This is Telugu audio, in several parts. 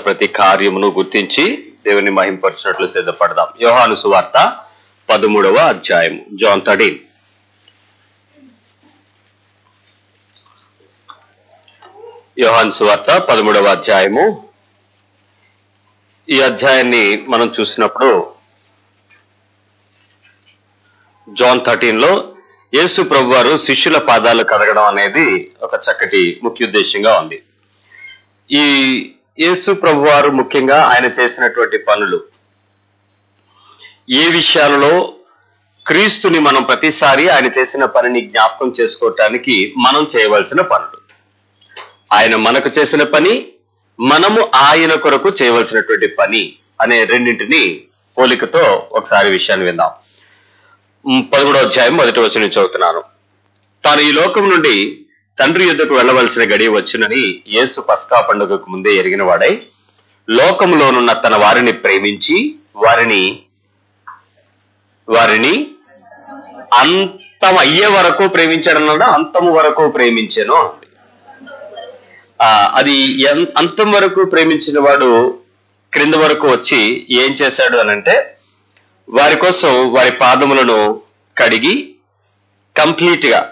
ప్రతి కార్యమును గుర్తించి దేవుని మహింపరచినట్లు సిద్ధపడదాం యోహాను సువార్త పదమూడవ అధ్యాయం జాన్ థర్టీన్ యోహాను సువార్త పదమూడవ అధ్యాయము ఈ అధ్యాయాన్ని మనం చూసినప్పుడు జాన్ థర్టీన్ లో యేసు ప్రభు వారు శిష్యుల పాదాలు కడగడం అనేది ఒక చక్కటి ముఖ్య ఉద్దేశంగా ఉంది ఈ యేసు ప్రభు వారు ముఖ్యంగా ఆయన చేసినటువంటి పనులు ఏ విషయాలలో క్రీస్తుని మనం ప్రతిసారి ఆయన చేసిన పనిని జ్ఞాపకం చేసుకోవటానికి మనం చేయవలసిన పనులు ఆయన మనకు చేసిన పని మనము ఆయన కొరకు చేయవలసినటువంటి పని అనే రెండింటిని పోలికతో ఒకసారి విషయాన్ని విందాం ఉమ్, పదమూడవ అధ్యాయం మొదటి వచనం చదువుతున్నాను తాను ఈ లోకం నుండి తండ్రి యుద్ధకు వెళ్ళవలసిన గడియ వచ్చునని యేసు పస్కా పండుగకు ముందే ఎరిగిన వాడై లోకంలోనున్న తన వారిని ప్రేమించి వారిని వారిని అంతం అయ్యే వరకు ప్రేమించడం అంతము వరకు ప్రేమించాను అంది ఆ, అది ఎన్- అంతం వరకు ప్రేమించిన వాడు క్రింద వరకు వచ్చి ఏం చేశాడు అనంటే వారి కోసం వారి పాదములను కడిగి కంప్లీట్ గా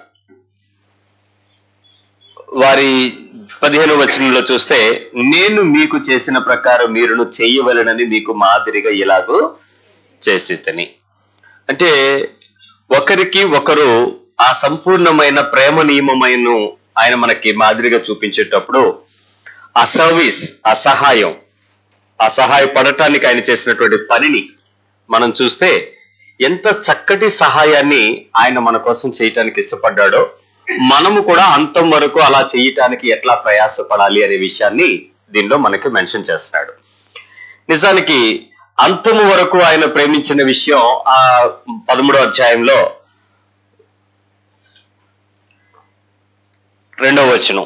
వారి పదిహేను వచనంలో చూస్తే నేను మీకు చేసిన ప్రకారం మీరును చెయ్యవలనని మీకు మాదిరిగా ఇలాగూ చేసితని అంటే ఒకరికి ఒకరు ఆ సంపూర్ణమైన ప్రేమ నియమమైన ఆయన మనకి మాదిరిగా చూపించేటప్పుడు ఆ సర్వీస్ ఆ సహాయం ఆ సహాయపడటానికి ఆయన చేసినటువంటి పనిని మనం చూస్తే ఎంత చక్కటి సహాయాన్ని ఆయన మన కోసం చేయటానికి ఇష్టపడ్డాడో మనము కూడా అంతం వరకు అలా చేయటానికి ఎట్లా ప్రయాసపడాలి అనే విషయాన్ని దీనిలో మనకి మెన్షన్ చేస్తున్నాడు నిజానికి అంతము వరకు ఆయన ప్రేమించిన విషయం ఆ పదమూడో అధ్యాయంలో రెండవ వచనం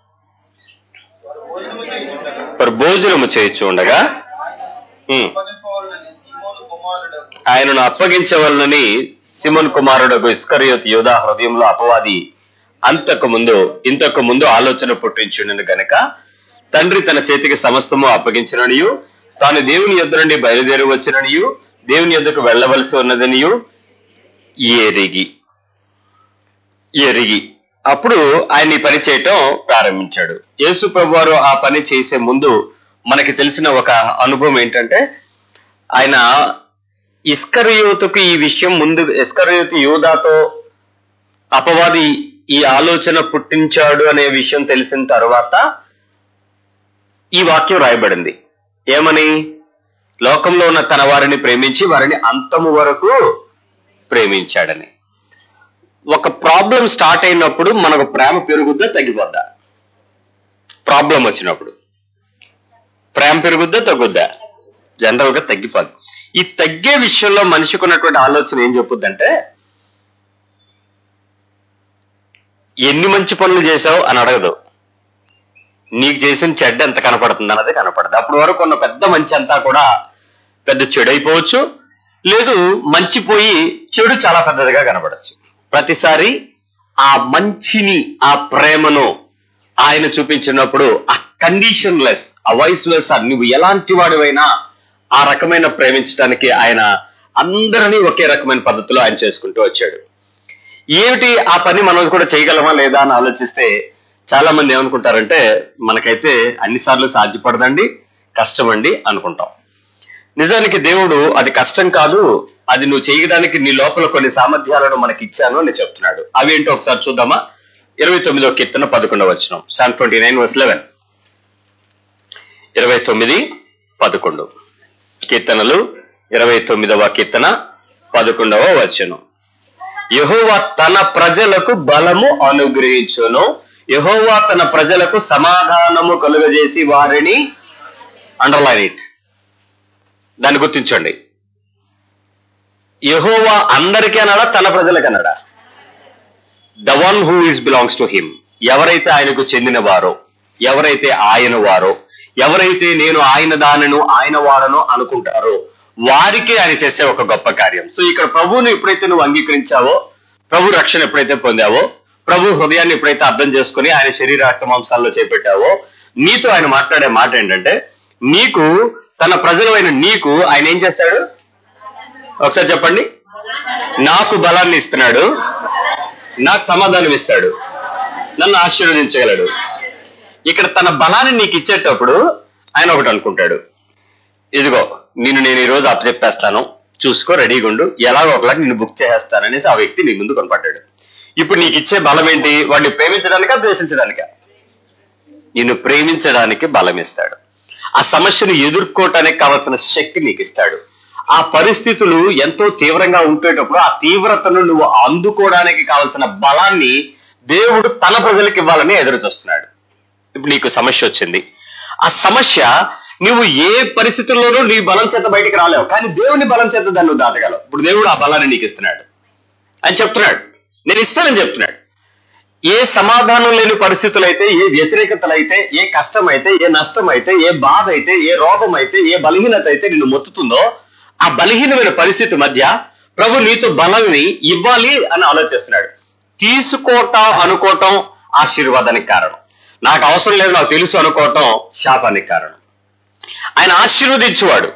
మరి భోజనము చేయొచ్చు ఉండగా ఉమ్, అప్పగింపవలనని సీమోను కుమారుడు ఆయనను అప్పగించవలనని సిమన్ కుమారుడు ఇస్కరియోత్ యోధా హృదయంలో అపవాది అంతకు ముందు ఇంతకు ముందు ఆలోచన పుట్టించుండను గనక తండ్రి తన చేతికి సమస్తము అప్పగించిననియు తాను దేవుని యొద్ద నుండి బయలుదేరి వచ్చిననియు దేవుని యొద్దకు వెళ్ళవలసి ఉన్నదనియు ఎరిగి ఎరిగి అప్పుడు ఆయన ఈ పని చేయటం ప్రారంభించాడు యేసు ప్రభు వారు ఆ పని చేసే ముందు మనకి తెలిసిన ఒక అనుభవం ఏంటంటే ఆయన ఇస్కరయోతుకు ఈ విషయం ముందు ఇస్కరయోతు యూదాతో అపవాది ఈ ఆలోచన పుట్టించాడు అనే విషయం తెలిసిన తర్వాత ఈ వాక్యం రాయబడింది ఏమని లోకంలో ఉన్న తన వారిని ప్రేమించి వారిని అంతము వరకు ప్రేమించాడని ఒక ప్రాబ్లం స్టార్ట్ అయినప్పుడు మనకు ప్రేమ పెరుగుద్దా తగ్గిపోద్దా ప్రాబ్లం వచ్చినప్పుడు ప్రేమ పెరుగుద్దా తగ్గుద్దా జనరల్ గా తగ్గిపోద్ది ఈ తగ్గే విషయంలో మనిషికి ఉన్నటువంటి ఆలోచన ఏం చెప్పుద్దంటే ఎన్ని మంచి పనులు చేశావు అని అడగదు నీకు చేసిన చెడ్డ ఎంత కనపడుతుంది అన్నది కనపడదు అప్పటి వరకు ఉన్న పెద్ద మంచి అంతా కూడా పెద్ద చెడు అయిపోవచ్చు లేదు మంచి పోయి చెడు చాలా పెద్దదిగా కనపడచ్చు ప్రతిసారి ఆ మంచిని ఆ ప్రేమను ఆయన చూపించినప్పుడు ఆ కండిషన్ లెస్ ఆ వాయిస్ లెస్ నువ్వు ఎలాంటి వాడివైనా ఆ రకమైన ప్రేమించడానికి ఆయన అందరినీ ఒకే రకమైన పద్ధతిలో ఆయన చేసుకుంటూ వచ్చాడు ఏమిటి ఆ పని మనం కూడా చేయగలమా లేదా అని ఆలోచిస్తే చాలా మంది ఏమనుకుంటారంటే మనకైతే అన్నిసార్లు సాధ్యపడదండి కష్టమండి అనుకుంటాం నిజానికి దేవుడు అది కష్టం కాదు అది నువ్వు చేయడానికి నీ లోపల కొన్ని సామర్థ్యాలను మనకి ఇచ్చాను అని చెప్తున్నాడు అవి ఏంటో ఒకసారి చూద్దామా ఇరవై తొమ్మిదో కీర్తన పదకొండవ వచ్చిన psalm twenty nine verse eleven ఇరవై తొమ్మిది పదకొండు కీర్తనలు ఇరవై తొమ్మిదవ కీర్తన పదకొండవ వచనం యహోవా తన ప్రజలకు బలము అనుగ్రహించును యహోవా తన ప్రజలకు సమాధానము కలుగజేసి వారిని అండర్లైన్ ఇట్ దాన్ని గుర్తించండి యహోవా అందరికీ అన్నాడా తన ప్రజలకు అన్నాడా the one who is belongs to him ఎవరైతే ఆయనకు చెందిన వారో ఎవరైతే ఆయన వారో ఎవరైతే నేను ఆయన దానను ఆయన వాడను అనుకుంటారో వారికి ఆయన చేసే ఒక గొప్ప కార్యం సో ఇక్కడ ప్రభువును ఎప్పుడైతే నువ్వు అంగీకరించావో ప్రభు రక్షణ ఎప్పుడైతే పొందావో ప్రభు హృదయాన్ని ఎప్పుడైతే అర్థం చేసుకుని ఆయన శరీర రక్త మాంసాల్లో చేపెట్టావో నీతో ఆయన మాట్లాడే మాట ఏంటంటే నీకు తన ప్రజలైన నీకు ఆయన ఏం చేస్తాడు ఒకసారి చెప్పండి నాకు బలాన్ని ఇస్తున్నాడు నాకు సమాధానం ఇస్తాడు నన్ను ఆశీర్వదించగలడు ఇక్కడ తన బలాన్ని నీకు ఇచ్చేటప్పుడు ఆయన ఒకటి అనుకుంటాడు ఇదిగో నిన్ను నేను ఈ రోజు అప్పచెప్పేస్తాను చూసుకో రెడీగా ఉండు ఎలాగో ఒకలాగా నిన్ను బుక్ చేసేస్తాననేసి ఆ వ్యక్తి నీ ముందు కొనపడ్డాడు ఇప్పుడు నీకు ఇచ్చే బలం ఏంటి వాడిని ప్రేమించడానికా ద్వేషించడానికా నిన్ను ప్రేమించడానికి బలం ఇస్తాడు ఆ సమస్యను ఎదుర్కోవటానికి కావాల్సిన శక్తి నీకు ఇస్తాడు ఆ పరిస్థితులు ఎంతో తీవ్రంగా ఉండేటప్పుడు ఆ తీవ్రతను నువ్వు అందుకోవడానికి కావలసిన బలాన్ని దేవుడు తన ప్రజలకు ఇవ్వాలని ఎదురు చూస్తున్నాడు ఇప్పుడు నీకు సమస్య వచ్చింది ఆ సమస్య నువ్వు ఏ పరిస్థితుల్లోనూ నీ బలం చేత బయటికి రాలేవు కానీ దేవుని బలం చేత దాన్ని నువ్వు దాటగలవు ఇప్పుడు దేవుడు ఆ బలాన్ని నీకు ఇస్తున్నాడు అని చెప్తున్నాడు నేను ఇస్తానని చెప్తున్నాడు ఏ సమాధానం లేని పరిస్థితులు అయితే ఏ వ్యతిరేకతలు అయితే ఏ కష్టం అయితే ఏ నష్టం అయితే ఏ బాధ అయితే ఏ రోగం అయితే ఏ బలహీనత అయితే నిన్ను మొత్తుతుందో ఆ బలహీనమైన పరిస్థితి మధ్య ప్రభు నీతో బలాన్ని ఇవ్వాలి అని ఆలోచిస్తున్నాడు తీసుకోవటం అనుకోవటం ఆశీర్వాదానికి కారణం నాకు అవసరం లేదు నాకు తెలుసు అనుకోవటం శాపానికి కారణం ఆయన ఆశీర్వదించేవాడు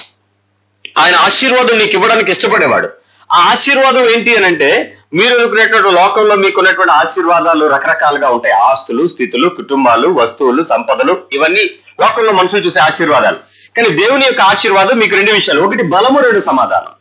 ఆయన ఆశీర్వాదం నీకు ఇవ్వడానికి ఇష్టపడేవాడు ఆ ఆశీర్వాదం ఏంటి అని అంటే మీరు అనుకునేటువంటి లోకంలో మీకున్నటువంటి ఆశీర్వాదాలు రకరకాలుగా ఉంటాయి ఆస్తులు స్థితులు కుటుంబాలు వస్తువులు సంపదలు ఇవన్నీ లోకంలో మనుషులు చూసే ఆశీర్వాదాలు కానీ దేవుని యొక్క ఆశీర్వాదం మీకు రెండు విషయాలు ఒకటి బలము రెండు సమాధానం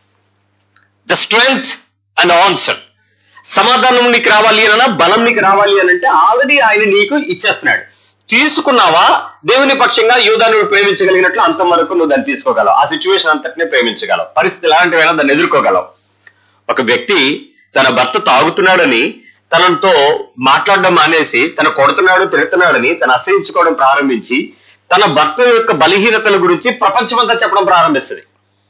ద స్ట్రెంగ్త్ అండ్ ఆన్సర్ సమాధానం నీకు రావాలి అనా బలం నీకు రావాలి అని అంటే ఆల్రెడీ ఆయన నీకు ఇచ్చేస్తున్నాడు తీసుకున్నావా దేవుని పక్షంగా యూదాను ప్రేమించగలిగినట్లు అంత వరకు నువ్వు దాన్ని తీసుకోగలవు ఆ సిచ్యువేషన్ అంతటినే ప్రేమించగలవు పరిస్థితి ఎలాంటివైనా దాన్ని ఎదుర్కోగలవు ఒక వ్యక్తి తన భర్త తాగుతున్నాడని తనతో మాట్లాడడం మానేసి తన కొడుతున్నాడు తిరుగుతున్నాడని తన అసహించుకోవడం ప్రారంభించి తన భర్త యొక్క బలహీనతల గురించి ప్రపంచమంతా చెప్పడం ప్రారంభిస్తుంది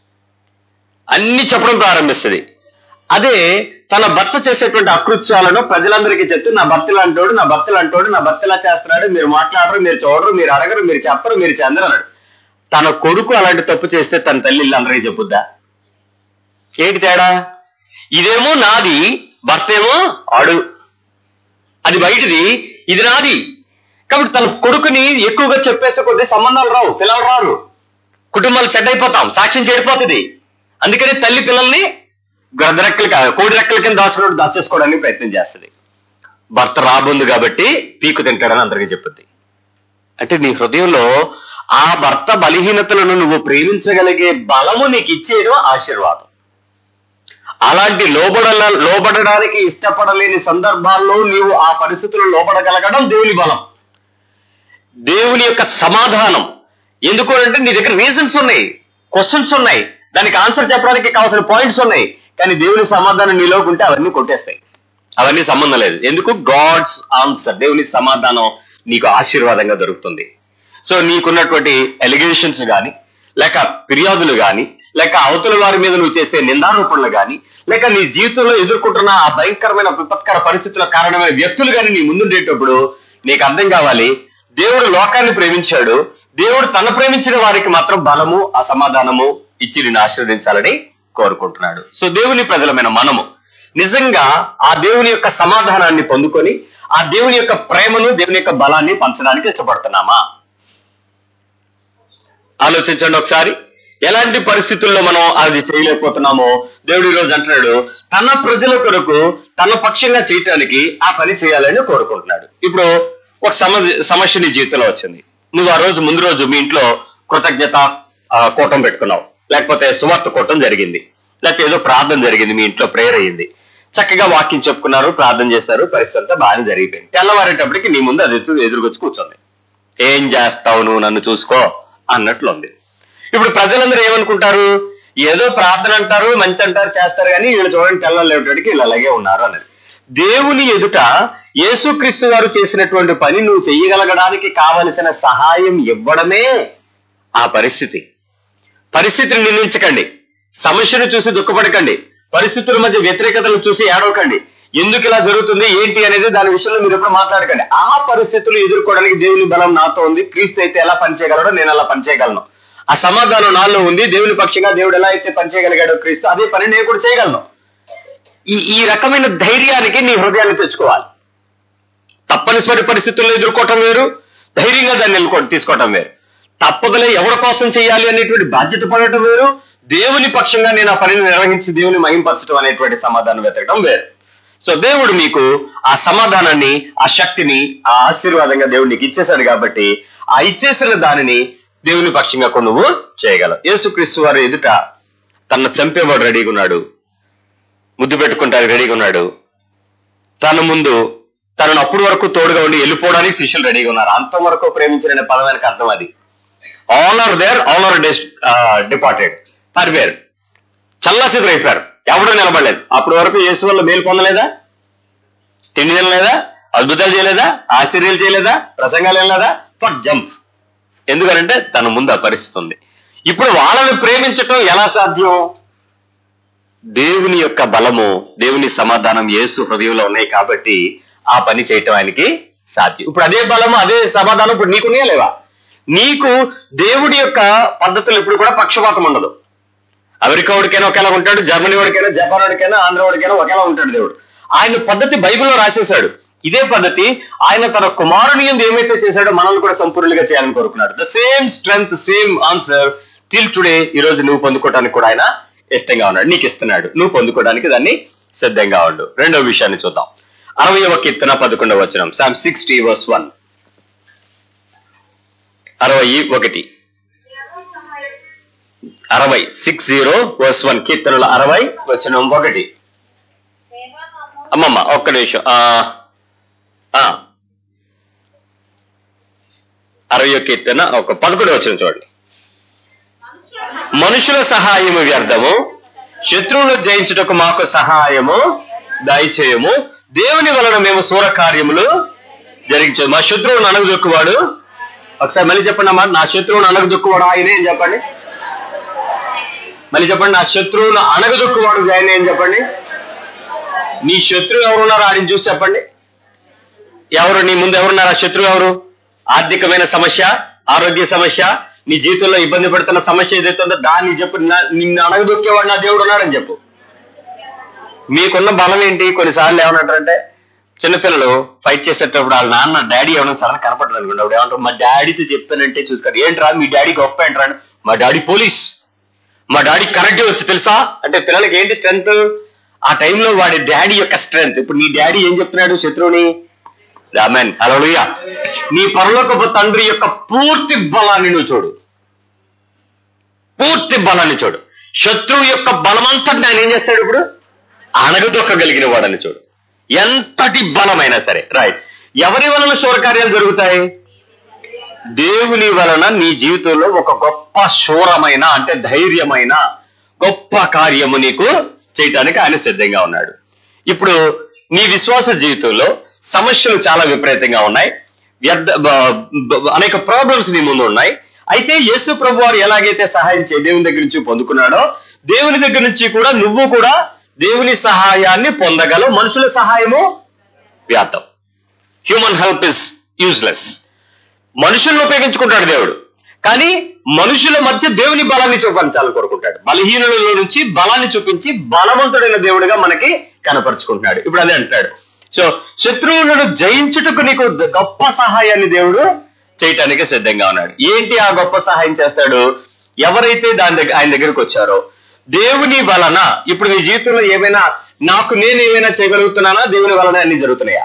అన్ని చెప్పడం ప్రారంభిస్తుంది అదే తన భర్త చేసేటువంటి అకృత్యాలను ప్రజలందరికీ చెప్తూ నా భర్త లాంటోడు నా భర్త లాంటోడు నా భర్త ఇలా చేస్తున్నాడు మీరు మాట్లాడరు మీరు చూడరు మీరు అడగరు మీరు చెప్పరు మీరు చెందరు అన్నాడు తన కొడుకు అలాంటి తప్పు చేస్తే తన తల్లి ఇల్లు అందరికీ చెప్పుద్దా ఏంటి తేడా ఇదేమో నాది భర్త ఏమో ఆడు అది బయటిది ఇది నాది కాబట్టి తన కొడుకుని ఎక్కువగా చెప్పేస్తే కొద్ది సంబంధాలు రావు పిల్లలు రారు కుటుంబాలు చెడ్డైపోతాం సాక్ష్యం చెడిపోతుంది అందుకని తల్లి పిల్లల్ని గద్దరెక్కలు కోడి రెక్కల కింద దాచుకోవడం దాచేసుకోవడానికి ప్రయత్నం చేస్తుంది భర్త రాబోంది కాబట్టి పీకు తింటాడని అందరికీ చెప్పుద్ది అంటే నీ హృదయంలో ఆ భర్త బలహీనతలను నువ్వు ప్రేమించగలిగే బలము నీకు ఇచ్చేయడం ఆశీర్వాదం అలాంటి లోబడ లోబడడానికి ఇష్టపడలేని సందర్భాల్లో నీవు ఆ పరిస్థితుల్లో లోబడగలగడం దేవుని బలం దేవుని యొక్క సమాధానం ఎందుకు అంటే నీ దగ్గర రీజన్స్ ఉన్నాయి క్వశ్చన్స్ ఉన్నాయి దానికి ఆన్సర్ చెప్పడానికి కావాల్సిన పాయింట్స్ ఉన్నాయి కానీ దేవుని సమాధానం నీలోకి ఉంటే అవన్నీ కొట్టేస్తాయి అవన్నీ సంబంధం లేదు ఎందుకు గాడ్స్ ఆన్సర్ దేవుని సమాధానం నీకు ఆశీర్వాదంగా దొరుకుతుంది సో నీకున్నటువంటి ఎలిగేషన్స్ గాని లేక ఫిర్యాదులు గాని లేక అవతల వారి మీద నువ్వు చేసే నిందారోపణలు గాని లేక నీ జీవితంలో ఎదుర్కొంటున్న ఆ భయంకరమైన విపత్కర పరిస్థితుల కారణమైన వ్యక్తులు గాని నీ ముందుండేటప్పుడు నీకు అర్థం కావాలి దేవుడు లోకాన్ని ప్రేమించాడు దేవుడు తన ప్రేమించిన వారికి మాత్రం బలము అసమాధానము ఇచ్చి నిన్ను ఆశీర్వదించాలని కోరుకుంటున్నాడు సో దేవుని ప్రజలమైన మనము నిజంగా ఆ దేవుని యొక్క సమాధానాన్ని పొందుకొని ఆ దేవుని యొక్క ప్రేమను దేవుని యొక్క బలాన్ని పంచడానికి ఇష్టపడుతున్నామా ఆలోచించండి ఒకసారి ఎలాంటి పరిస్థితుల్లో మనం అది చేయలేకపోతున్నామో దేవుడు ఈ రోజు అంటున్నాడు తన ప్రజల కొరకు తన పక్షంగా చేయటానికి ఆ పని చేయాలని కోరుకుంటున్నాడు ఇప్పుడు ఒక సమస్య సమస్య నీ జీవితంలో వచ్చింది నువ్వు ఆ రోజు ముందు రోజు మీ ఇంట్లో కృతజ్ఞత ఆ, కూటం పెట్టుకున్నావు లేకపోతే సువార్త కూటం జరిగింది లేకపోతే ఏదో ప్రార్థన జరిగింది మీ ఇంట్లో ప్రేయర్ అయ్యింది చక్కగా వాక్యం చెప్పుకున్నారు ప్రార్థన చేశారు పరిస్థితి అంతా బాగానే జరిగిపోయింది తెల్లవారేటప్పటికి నీ ముందు అది ఎత్తు- ఎదురుకొచ్చి కూర్చుంది ఏం చేస్తావు నువ్వు నన్ను చూసుకో అన్నట్లుంది ఇప్పుడు ప్రజలందరూ ఏమనుకుంటారు ఏదో ప్రార్థన అంటారు మంచి అంటారు చేస్తారు కానీ వీళ్ళు చూడండి తెల్లలేటడికి వీళ్ళు అలాగే ఉన్నారు అనేది దేవుని ఎదుట యేసుక్రీస్తు గారు చేసినటువంటి పని నువ్వు చెయ్యగలగడానికి కావలసిన సహాయం ఇవ్వడమే ఆ పరిస్థితి పరిస్థితిని నిందించకండి సమస్యను చూసి దుఃఖపడకండి పరిస్థితుల మధ్య వ్యతిరేకతలు చూసి ఏడవకండి ఎందుకు ఇలా జరుగుతుంది ఏంటి అనేది దాని విషయంలో మీరు ఎప్పుడు మాట్లాడకండి ఆ పరిస్థితులు ఎదుర్కోవడానికి దేవుని బలం నాతో ఉంది క్రీస్తు అయితే ఎలా పనిచేయగలడో నేను అలా పనిచేయగలను ఆ సమాధానం నాలో ఉంది దేవుని పక్షంగా దేవుడు ఎలా అయితే పనిచేయగలిగాడో క్రీస్తు అదే పని నేను కూడా చేయగలను ఈ ఈ రకమైన ధైర్యానికి నీ హృదయాన్ని తెచ్చుకోవాలి తప్పనిసరి పరిస్థితుల్లో ఎదుర్కోవటం వేరు ధైర్యంగా దాన్ని నిలుకో తీసుకోవటం వేరు తప్పదులే ఎవరి కోసం చేయాలి అనేటువంటి బాధ్యత పడటం వేరు దేవుని పక్షంగా నేను ఆ పనిని నిర్వహించి దేవుని మహింపరచడం అనేటువంటి సమాధానం వెతకడం వేరు సో దేవుడు మీకు ఆ సమాధానాన్ని ఆ శక్తిని ఆ ఆశీర్వాదంగా దేవుడు నీకు ఇచ్చేశాడు కాబట్టి ఆ ఇచ్చేసిన దానిని దేవుని పక్షంగా కొన్ని నువ్వు చేయగలవు యేసుక్రీస్తు వారు ఎదుట తన చంపేవాడు రెడీగా ఉన్నాడు ముద్దు పెట్టుకుంటానికి రెడీగా ఉన్నాడు తన ముందు తనను అప్పుడు వరకు తోడుగా ఉండి వెళ్ళిపోవడానికి శిష్యులు రెడీగా ఉన్నారు అంతవరకు ప్రేమించిన పదవానికి అర్థం అది ఆనర్ దేర్ ఆనర్ డిపార్టెడ్ పారిపోయారు చల్లా అయిపోయారు ఎవడూ నిలబడలేదు అప్పటి వరకు యేసు వల్ల మేలు పొందలేదా తిండి తినలేదా అద్భుతాలు చేయలేదా ఆశ్చర్యాలు చేయలేదా ప్రసంగాలు వెళ్ళలేదా ఫర్ జంప్ ఎందుకనంటే తన ముందు ఆ పరిస్థితి ఉంది ఇప్పుడు వాళ్ళని ప్రేమించటం ఎలా సాధ్యం దేవుని యొక్క బలము దేవుని సమాధానం యేసు హృదయంలో ఉన్నాయి కాబట్టి ఆ పని చేయటం ఆయనకి సాధ్యం ఇప్పుడు అదే బలము అదే సమాధానం ఇప్పుడు నీకున్నాయా లేవా నీకు దేవుడి యొక్క పద్ధతులు ఇప్పుడు కూడా పక్షపాతం ఉండదు అమెరికా వాడికైనా ఒకేలా ఉంటాడు జర్మనీ వాడికైనా జపాన్ వాడికైనా ఆంధ్ర వాడికైనా ఒకేలా ఉంటాడు దేవుడు ఆయన పద్ధతి బైబిల్లో రాసేశాడు ఇదే పద్ధతి ఆయన తన కుమారుని యందు ఏమైతే చేశాడో మనల్ని కూడా సంపూర్ణంగా చేయాలని కోరుకున్నాడు the same strength same answer till today ఈ రోజు నువ్వు పొందుకోవడానికి కూడా ఆయన ఇష్టంగా ఉన్నాడు నీకు ఇస్తున్నాడు నువ్వు పొందుకోవడానికి దాన్ని సిద్ధంగా ఉండు రెండవ విషయాన్ని చూద్దాం అరవయవ కీర్తన పదకొండవ వచనం సామ్ సిక్స్టీ వర్స్ వన్ అరవై ఒకటి అరవై సిక్స్ జీరో వర్స్ వన్ కీర్తనలు అరవై వచనం ఒకటి అమ్మమ్మ ఒక్క నిమిషం ఆ, ఆ. అరవై కీర్తన ఒక పదకొండు వచ్చిన చూడండి మనుషుల సహాయము వ్యర్థము శత్రువులు జయించుటకు మాకు సహాయము దయచేయము దేవుని వలన మేము సూర కార్యములు జరిగించదు మా శత్రువును అనగదొక్కువాడు ఒకసారి మళ్ళీ చెప్పండి అమ్మా నా శత్రువును అనగదొక్కువాడు ఆయనే అని చెప్పండి మళ్ళీ చెప్పండి నా శత్రువును అనగదొక్కువాడు ఆయనే అని చెప్పండి నీ శత్రువు ఎవరున్నారో ఆయన చూసి చెప్పండి ఎవరు నీ ముందు ఎవరున్నారు ఆ శత్రువు ఎవరు ఆర్థికమైన సమస్య ఆరోగ్య సమస్య నీ జీవితంలో ఇబ్బంది పడుతున్న సమస్య ఏదైతే ఉందో దాన్ని చెప్పు నా- నిన్ను అణగదొక్కేవాడు నా దేవుడు ఉన్నాడని చెప్పు మీకున్న బలం ఏంటి కొన్నిసార్లు ఏమనంటారంటే చిన్నపిల్లలు ఫైట్ చేసేటప్పుడు వాళ్ళ నాన్న డాడీ ఏమైనా సడన్ కనపడదు అనుకోండి అప్పుడు ఏమంటారు మా డాడీతో చెప్పానంటే చూసుకోండి ఏంట్రా మీ డాడీ గొప్ప ఏంట్రా అని, మా డాడీ పోలీస్ మా డాడీ కరెక్ట్ వచ్చి తెలుసా అంటే పిల్లలకి ఏంటి స్ట్రెంగ్త్ ఆ టైంలో వాడి డాడీ యొక్క స్ట్రెంగ్త్ ఇప్పుడు నీ డాడీ ఏం చెప్తున్నాడు శత్రువుని రామన్ హలోయ నీ పరలోకపు తండ్రి యొక్క పూర్తి బలాన్ని నువ్వు చూడు పూర్తి బలాన్ని చూడు శత్రువు యొక్క బలమంతటి ఆయన ఏం చేస్తాడు ఇప్పుడు అణగదొక్కగలిగిన వాడని చూడు ఎంతటి బలమైనా సరే రైట్ ఎవరి వలన శూరకార్యాలు జరుగుతాయి దేవుని వలన నీ జీవితంలో ఒక గొప్ప శూరమైన అంటే ధైర్యమైన గొప్ప కార్యము నీకు చేయటానికి ఆయన సిద్ధంగా ఉన్నాడు ఇప్పుడు నీ విశ్వాస జీవితంలో సమస్యలు చాలా విపరీతంగా ఉన్నాయి వ్యర్థ బ- బ- అనేక ప్రాబ్లమ్స్ నీ ముందు ఉన్నాయి అయితే యేసు ప్రభు వారు ఎలాగైతే సహాయం చే దేవుని దగ్గర నుంచి పొందుకున్నాడో దేవుని దగ్గర నుంచి కూడా నువ్వు కూడా దేవుని సహాయాన్ని పొందగలవు మనుషుల సహాయము వ్యాతం హ్యూమన్ హెల్ప్ ఇస్ యూజ్లెస్ మనుషులను ఉపయోగించుకుంటాడు దేవుడు కానీ మనుషుల మధ్య దేవుని బలాన్ని చూపించాలని కోరుకుంటాడు బలహీనులలో నుంచి బలాన్ని చూపించి బలవంతుడైన దేవుడిగా మనకి కనపరుచుకుంటున్నాడు ఇప్పుడు అదే అంటాడు సో శత్రువులను జయించుటకు నీకు ద- గొప్ప సహాయాన్ని దేవుడు చేయటానికి సిద్ధంగా ఉన్నాడు ఏంటి ఆ గొప్ప సహాయం చేస్తాడు ఎవరైతే దాని దగ్గర ఆయన దగ్గరకు వచ్చారో దేవుని వలన ఇప్పుడు నీ జీవితంలో ఏమైనా నాకు నేను ఏమైనా చేయగలుగుతున్నానా దేవుని వలన అన్ని జరుగుతున్నాయా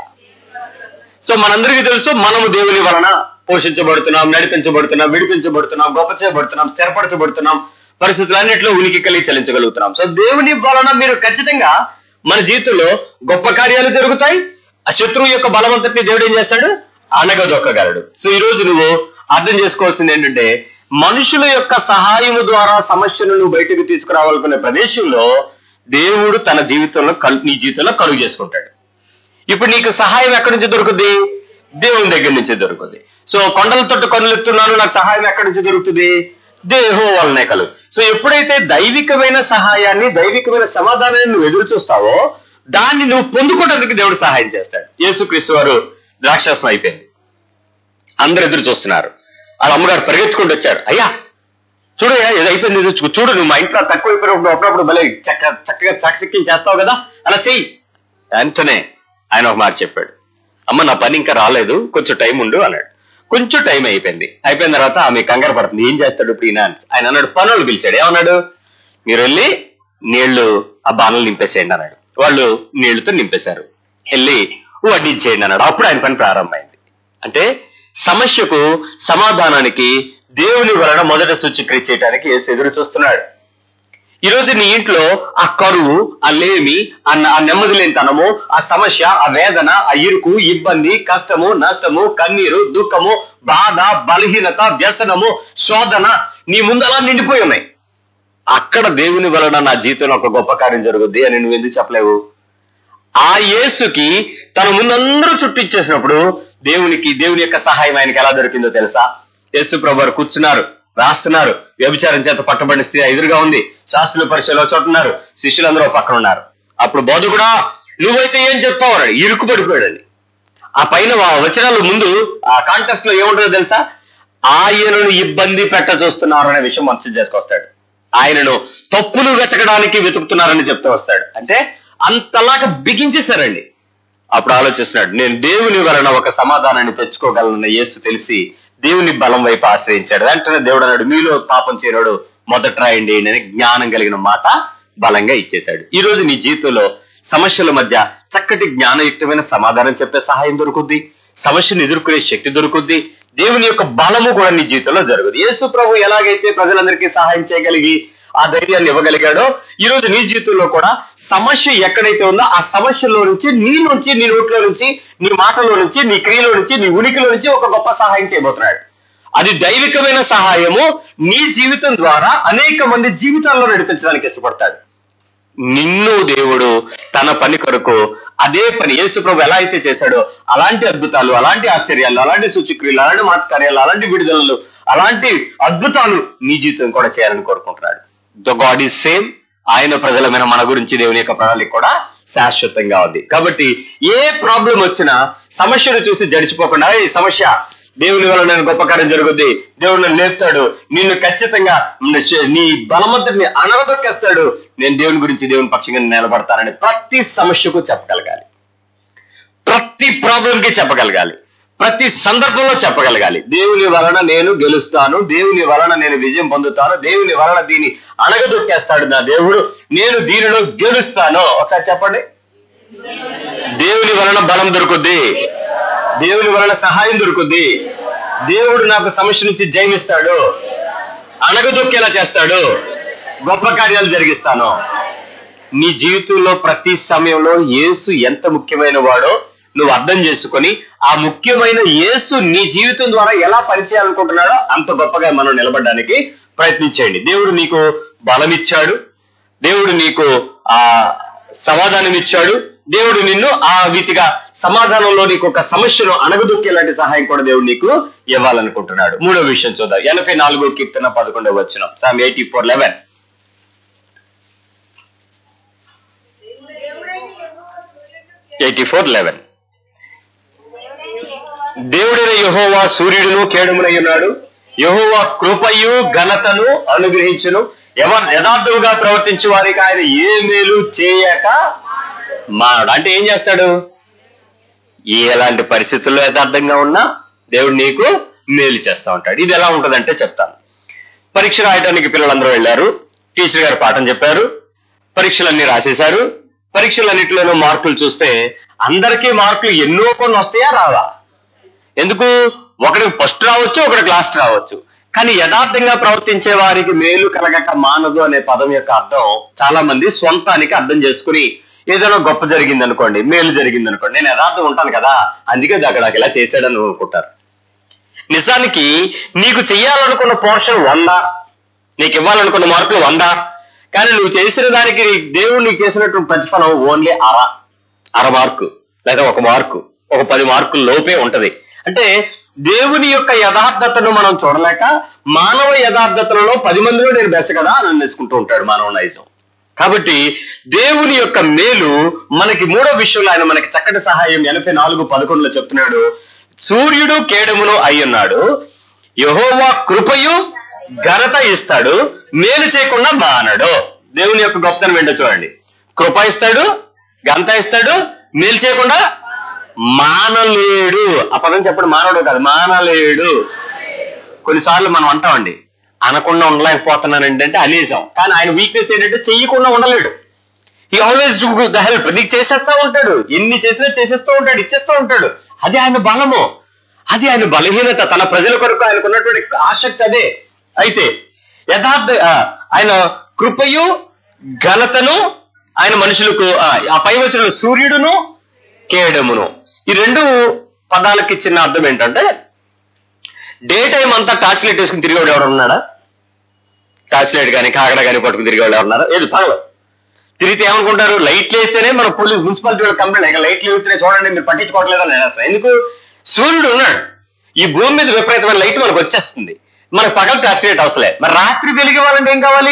సో మనందరికీ తెలుసు మనము దేవుని వలన పోషించబడుతున్నాం నడిపించబడుతున్నాం విడిపించబడుతున్నాం గొప్ప చేయబడుతున్నాం స్థిరపరచబడుతున్నాం పరిస్థితులన్నింటిలో ఉనికి కలిగి చెల్లించగలుగుతున్నాం సో దేవుని వలన మీరు ఖచ్చితంగా మన జీవితంలో గొప్ప కార్యాలు జరుగుతాయి ఆ శత్రువు యొక్క బలవంతటిని దేవుడు ఏం చేస్తాడు అనగదొక్కగలడు సో ఈ రోజు నువ్వు అర్థం చేసుకోవాల్సింది ఏంటంటే మనుషుల యొక్క సహాయము ద్వారా సమస్యను నువ్వు బయటకు తీసుకురావాలనుకునే ప్రదేశంలో దేవుడు తన జీవితంలో కలు- నీ జీవితంలో కలుగు చేసుకుంటాడు ఇప్పుడు నీకు సహాయం ఎక్కడి నుంచి దొరుకుతుంది దేవుని దగ్గర నుంచి దొరుకుతుంది సో కొండల తొట్టు కొనులెత్తున్నాను నాకు సహాయం ఎక్కడి నుంచి దొరుకుతుంది దేహో వలనే కలుగు సో ఎప్పుడైతే దైవికమైన సహాయాన్ని దైవికమైన సమాధానాన్ని నువ్వు ఎదురు చూస్తావో దాన్ని నువ్వు పొందుకోవడానికి దేవుడు సహాయం చేస్తాడు యేసుక్రీస్తు వారు ద్రాక్షాసం అయిపోయింది అందరు ఎదురు చూస్తున్నారు వాళ్ళ అమ్మగారు పరిగెత్తుకుంటూ వచ్చారు అయ్యా చూడు ఇది అయిపోయింది ఇది చూ- చూడు నువ్వు మా ఇంట్లో తక్కువ అయిపోయినప్పుడు అప్పుడప్పుడు భలే చక్క చక్కగా చకచక్యం చేస్తావు కదా అలా చెయ్యి వెంటనే ఆయన ఒక మాట చెప్పాడు అమ్మ నా పని ఇంకా రాలేదు కొంచెం టైం ఉండు అన్నాడు కొంచెం టైం అయిపోయింది అయిపోయిన తర్వాత ఆమె కంగారు పడుతుంది ఏం చేస్తాడు ఇప్పుడు ఈయన అని. ఆయన అన్నాడు పనులు పిలిచాడు ఏమన్నాడు మీరు వెళ్ళి నీళ్లు ఆ బాణలు నింపేసేయండి అన్నాడు వాళ్ళు నీళ్లతో నింపేశారు వెళ్ళి వడ్డించేయండి అన్నాడు అప్పుడు ఆయన పని ప్రారంభమైంది అంటే సమస్యకు సమాధానానికి దేవుని వలన మొదట సూచిక్రియ చేయడానికి యేసు ఎదురు చూస్తున్నాడు ఈ రోజు నీ ఇంట్లో ఆ కరువు ఆ లేమి ఆ న- ఆ నెమ్మది లేనితనము ఆ సమస్య ఆ వేదన ఆ ఇరుకు ఇబ్బంది కష్టము నష్టము కన్నీరు దుఃఖము బాధ బలహీనత వ్యసనము శోధన నీ ముందలా నిండిపోయి ఉన్నాయి అక్కడ దేవుని వలన నా జీవితంలో ఒక గొప్ప కార్యం జరుగుద్ది అని నువ్వు ఎందుకు చెప్పలేవు ఆ యేసుకి తన ముందందరూ చుట్టిచ్చేసినప్పుడు దేవునికి దేవుని యొక్క సహాయం ఆయనకి ఎలా దొరికిందో తెలుసా యేసు ప్రభు వారు కూర్చున్నారు రాస్తున్నారు వ్యభిచారం చేత పట్టబడిన స్త్రీ ఎదురుగా ఉంది శాస్త్రుల పరిచయలో చోటున్నారు శిష్యులందరూ ఓ పక్కన ఉన్నారు అప్పుడు బోధకుడా నువ్వైతే ఏం చెప్తావు అన్నాడు ఇరుకు పడిపోయాడని ఆ పైన వా- వచనాలు ముందు ఆ కాంటెస్ట్ లో ఏముంటుందో తెలుసా ఆయనను ఇబ్బంది పెట్ట చూస్తున్నారు అనే విషయం మనసు చేసుకొస్తాడు ఆయనను తప్పులు వెతకడానికి వెతుకుతున్నారని చెప్తూ వస్తాడు అంటే అంతలాగా బిగించేశారండి అప్పుడు ఆలోచిస్తున్నాడు నేను దేవుని వలన ఒక సమాధానాన్ని తెచ్చుకోగలనన్న యేసు తెలిసి దేవుని బలం వైపు ఆశ్రయించాడు వెంటనే దేవుడు అన్నాడు మీలో పాపం చేయనాడు మొదట రాయండి అని జ్ఞానం కలిగిన మాట బలంగా ఇచ్చేశాడు ఈ రోజు నీ జీవితంలో సమస్యల మధ్య చక్కటి జ్ఞానయుక్తమైన సమాధానం చెప్పే సహాయం దొరుకుద్ది సమస్యను ఎదుర్కొనే శక్తి దొరుకుద్ది దేవుని యొక్క బలము కూడా నీ జీవితంలో జరుగుతుంది యేసు ప్రభు ఎలాగైతే ప్రజలందరికీ సహాయం చేయగలిగి ఆ ధైర్యాన్ని ఇవ్వగలిగాడో ఈ రోజు నీ జీవితంలో కూడా సమస్య ఎక్కడైతే ఉందో ఆ సమస్యలో నుంచి నీ నుంచి నీ నోట్లో నుంచి నీ మాటలో నుంచి నీ క్రియలో నుంచి నీ ఉనికిలో నుంచి ఒక గొప్ప సహాయం చేయబోతున్నాడు అది దైవికమైన సహాయము నీ జీవితం ద్వారా అనేక మంది జీవితాల్లో నడిపించడానికి ఇష్టపడతాడు నిన్ను దేవుడు తన పని కొరకు అదే పని యేసు ప్రభు ఎలా అయితే చేశాడో అలాంటి అద్భుతాలు అలాంటి ఆశ్చర్యాలు అలాంటి సూచక్రియలు అలాంటి మాటకార్యాలు అలాంటి విడుదలలు అలాంటి అద్భుతాలు నీ జీవితం కూడా చేయాలని కోరుకుంటున్నాడు ద గాడ్ ఈజ్ సేమ్ ఆయన ప్రజలమైన మన గురించి దేవుని యొక్క ప్రణాళిక కూడా శాశ్వతంగా ఉంది కాబట్టి ఏ ప్రాబ్లం వచ్చినా సమస్యను చూసి జడిచిపోకుండా ఈ సమస్య దేవుని వల్ల నేను గొప్ప కార్యం జరుగుద్ది దేవుడు నన్ను లేపుతాడు నిన్ను ఖచ్చితంగా నీ బలమంతటిని అనగదొక్కేస్తాడు నేను దేవుని గురించి దేవుని పక్షంగా నిలబడతానని ప్రతి సమస్యకు చెప్పగలగాలి ప్రతి ప్రాబ్లం కి చెప్పగలగాలి ప్రతి సందర్భంలో చెప్పగలగాలి దేవుని వలన నేను గెలుస్తాను దేవుని వలన నేను విజయం పొందుతాను దేవుని వలన దీన్ని అణగదొక్కేస్తాడు నా దేవుడు నేను దీనిలో గెలుస్తాను ఒకసారి చెప్పండి దేవుని వలన బలం దొరుకుద్ది దేవుని వలన సహాయం దొరుకుద్ది దేవుడు నాకు సమస్య నుంచి జయమిస్తాడు అణగదొక్కేలా చేస్తాడు గొప్ప కార్యాలు జరిగిస్తాను నీ జీవితంలో ప్రతి సమయంలో యేసు ఎంత ముఖ్యమైన వాడో నువ్వు అర్థం చేసుకొని ఆ ముఖ్యమైన యేసు నీ జీవితం ద్వారా ఎలా పనిచేయాలనుకుంటున్నాడో అంత గొప్పగా మనం నిలబడడానికి ప్రయత్నించండి దేవుడు నీకు బలం ఇచ్చాడు దేవుడు నీకు ఆ సమాధానం ఇచ్చాడు దేవుడు నిన్ను ఆ వీటిగా సమాధానంలో నీకు ఒక సమస్యను అణగదొక్కేలాంటి సహాయం కూడా దేవుడు నీకు ఇవ్వాలనుకుంటున్నాడు మూడో విషయం చూద్దాం ఎనభై నాలుగో కీర్తన పదకొండవ వచ్చిన psalm eighty four eleven eighty four eleven దేవుడైన యహోవా సూర్యుడును కేడుమునై ఉన్నాడు యహోవా కృపయు ఘనతను అనుగ్రహించును ఎవరు యథార్థముగా ప్రవర్తించే వారికి ఆయన ఏ మేలు చేయక మానడు అంటే ఏం చేస్తాడు ఎలాంటి పరిస్థితుల్లో యథార్థంగా ఉన్నా దేవుడు నీకు మేలు చేస్తా ఉంటాడు ఇది ఎలా ఉంటదంటే చెప్తాను పరీక్ష రాయడానికి పిల్లలందరూ వెళ్ళారు టీచర్ గారు పాఠం చెప్పారు పరీక్షలన్నీ రాసేశారు పరీక్షలన్నింటిలోనూ మార్కులు చూస్తే అందరికీ మార్కులు ఎన్నో కొన్ని వస్తాయా రావా ఎందుకు ఒకరికి ఫస్ట్ రావచ్చు ఒకరికి లాస్ట్ రావచ్చు కానీ యథార్థంగా ప్రవర్తించే వారికి మేలు కలగక మానదు అనే పదం యొక్క అర్థం చాలా మంది సొంతానికి అర్థం చేసుకుని ఏదైనా గొప్ప జరిగింది అనుకోండి మేలు జరిగింది అనుకోండి నేను యథార్థం ఉంటాను కదా అందుకే అక్కడ నాకు ఇలా చేశాడని అనుకుంటారు నిజానికి నీకు చెయ్యాలనుకున్న పోర్షన్ వంద నీకు ఇవ్వాలనుకున్న మార్కులు వంద కానీ నువ్వు చేసిన దానికి దేవుడు నీకు చేసినటువంటి ప్రతిఫలం ఓన్లీ అర అర మార్కు లేదా ఒక మార్కు ఒక పది మార్కుల లోపే ఉంటది అంటే దేవుని యొక్క యథార్థతను మనం చూడలేక మానవ యథార్థతలలో పది మందిలో నేను బెస్ట్ కదా అని అనేసుకుంటూ ఉంటాడు మానవ నైజం కాబట్టి దేవుని యొక్క మేలు మనకి మూడో విషయంలో ఆయన మనకి చక్కటి సహాయం ఎనభై నాలుగు పదకొండులో చెప్తున్నాడు సూర్యుడు కేడమును అయ్యున్నాడు యహోవా కృపయు ఘనత ఇస్తాడు మేలు చేయకుండా మానడు దేవుని యొక్క గొప్పతనం ఏంటో చూడండి కృప ఇస్తాడు ఘనత ఇస్తాడు మేలు చేయకుండా మానలేడు ఆ పదం చెప్పడం మానవుడు కాదు మానలేడు కొన్నిసార్లు మనం అంటామండి అనకుండా ఉండలేకపోతున్నానండి అంటే అనేసాం కానీ ఆయన వీక్నెస్ ఏంటంటే చెయ్యకుండా ఉండలేడు ఈ ఆల్వేస్ డూ ద హెల్ప్ నీకు చేసేస్తా ఉంటాడు ఎన్ని చేసినా చేసేస్తూ ఉంటాడు ఇచ్చేస్తూ ఉంటాడు అది ఆయన బలము అది ఆయన బలహీనత తన ప్రజల కొరకు ఆయనకు ఉన్నటువంటి ఆసక్తి అదే అయితే యథార్థ ఆ, ఆయన కృపయు ఘనతను ఆయన మనుషులకు ఆ, ఆ పై వచ్చిన సూర్యుడును కేడమును ఈ రెండు పదాలకి ఇచ్చిన అర్థం ఏంటంటే డే టైం అంతా టార్చ్ లైట్ వేసుకుని తిరిగేవాడు ఎవరు ఉన్నాడా టార్చ్ లైట్ కానీ కాకడ కానీ పట్టుకుని తిరిగేవాడు ఎవరున్నారా ఏది పగలు తిరిగితే ఏమనుకుంటారు లైట్లు వేస్తేనే మన పోలీస్ మున్సిపాలిటీ వాళ్ళు కంప్లైంట్ ఇక లైట్లు వేస్తేనే చూడండి మీరు పట్టించుకోవట్లేదని అనేస్తారు ఎందుకు సూర్యుడు ఉన్నాడు ఈ భూమి మీద విపరీతమైన లైట్ మనకు వచ్చేస్తుంది మనకు పగలు టార్చ్ లైట్ అవసలే మరి రాత్రి వెలుగు ఇవ్వాలంటే ఏం కావాలి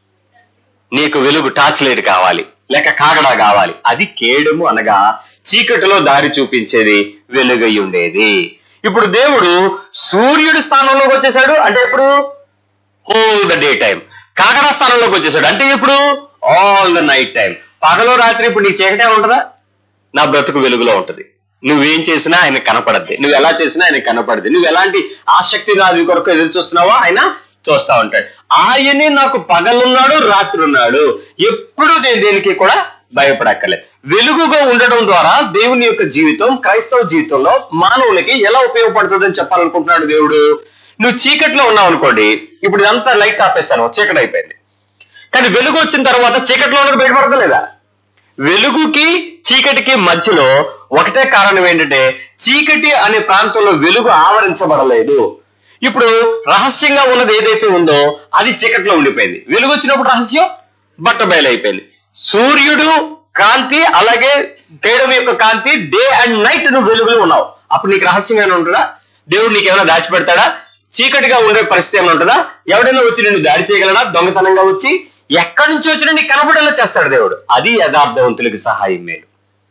నీకు వెలుగు టార్చ్ లైట్ కావాలి లేక కాగడా కావాలి అది కేడము అనగా చీకటిలో దారి చూపించేది వెలుగై ఉండేది ఇప్పుడు దేవుడు సూర్యుడి స్థానంలోకి వచ్చేసాడు అంటే ఇప్పుడు హోల్ ద డే టైం కాకడా స్థానంలోకి వచ్చేసాడు అంటే ఇప్పుడు ఆల్ ద నైట్ టైం పగలు రాత్రి ఇప్పుడు నీకు చీకటే ఉంటుందా నా బ్రతుకు వెలుగులో ఉంటది నువ్వేం చేసినా ఆయన కనపడద్ది నువ్వు ఎలా చేసినా ఆయన కనపడద్ది నువ్వు ఎలాంటి ఆసక్తి రాజు కొరకు ఎదురు చూస్తున్నావో ఆయన చూస్తా ఉంటాడు ఆయనే నాకు పగలున్నాడు రాత్రి ఉన్నాడు ఎప్పుడు నేను దేనికి కూడా భయపడక్కర్లేదు వెలుగుగా ఉండడం ద్వారా దేవుని యొక్క జీవితం క్రైస్తవ జీవితంలో మానవులకి ఎలా ఉపయోగపడుతుందని చెప్పాలనుకుంటున్నాడు దేవుడు నువ్వు చీకట్లో ఉన్నావు అనుకోండి ఇప్పుడు ఇదంతా లైట్ ఆపేస్తాను చీకటి అయిపోయింది కానీ వెలుగు వచ్చిన తర్వాత చీకట్లో ఉన్నది బయటపడతలేదా వెలుగుకి చీకటికి మధ్యలో ఒకటే కారణం ఏంటంటే చీకటి అనే ప్రాంతంలో వెలుగు ఆవరించబడలేదు ఇప్పుడు రహస్యంగా ఉన్నది ఏదైతే ఉందో అది చీకట్లో ఉండిపోయింది వెలుగు వచ్చినప్పుడు రహస్యం బట్ట బయలైపోయింది సూర్యుడు కాంతి అలాగే తేడం యొక్క కాంతి డే అండ్ నైట్ నువ్వు వెలుగులో ఉన్నావు అప్పుడు నీకు రహస్యంగా ఉంటుందా దేవుడు నీకు ఏమైనా దాచిపెడతాడా చీకటిగా ఉండే పరిస్థితి ఏమైనా ఉంటుందా ఎవడైనా వచ్చి నిన్ను దాడి చేయగలడా దొంగతనంగా వచ్చి ఎక్కడి నుంచి వచ్చినా నీకు కనబడేలా చేస్తాడు దేవుడు అది యథార్థవంతులకి సహాయం మేలు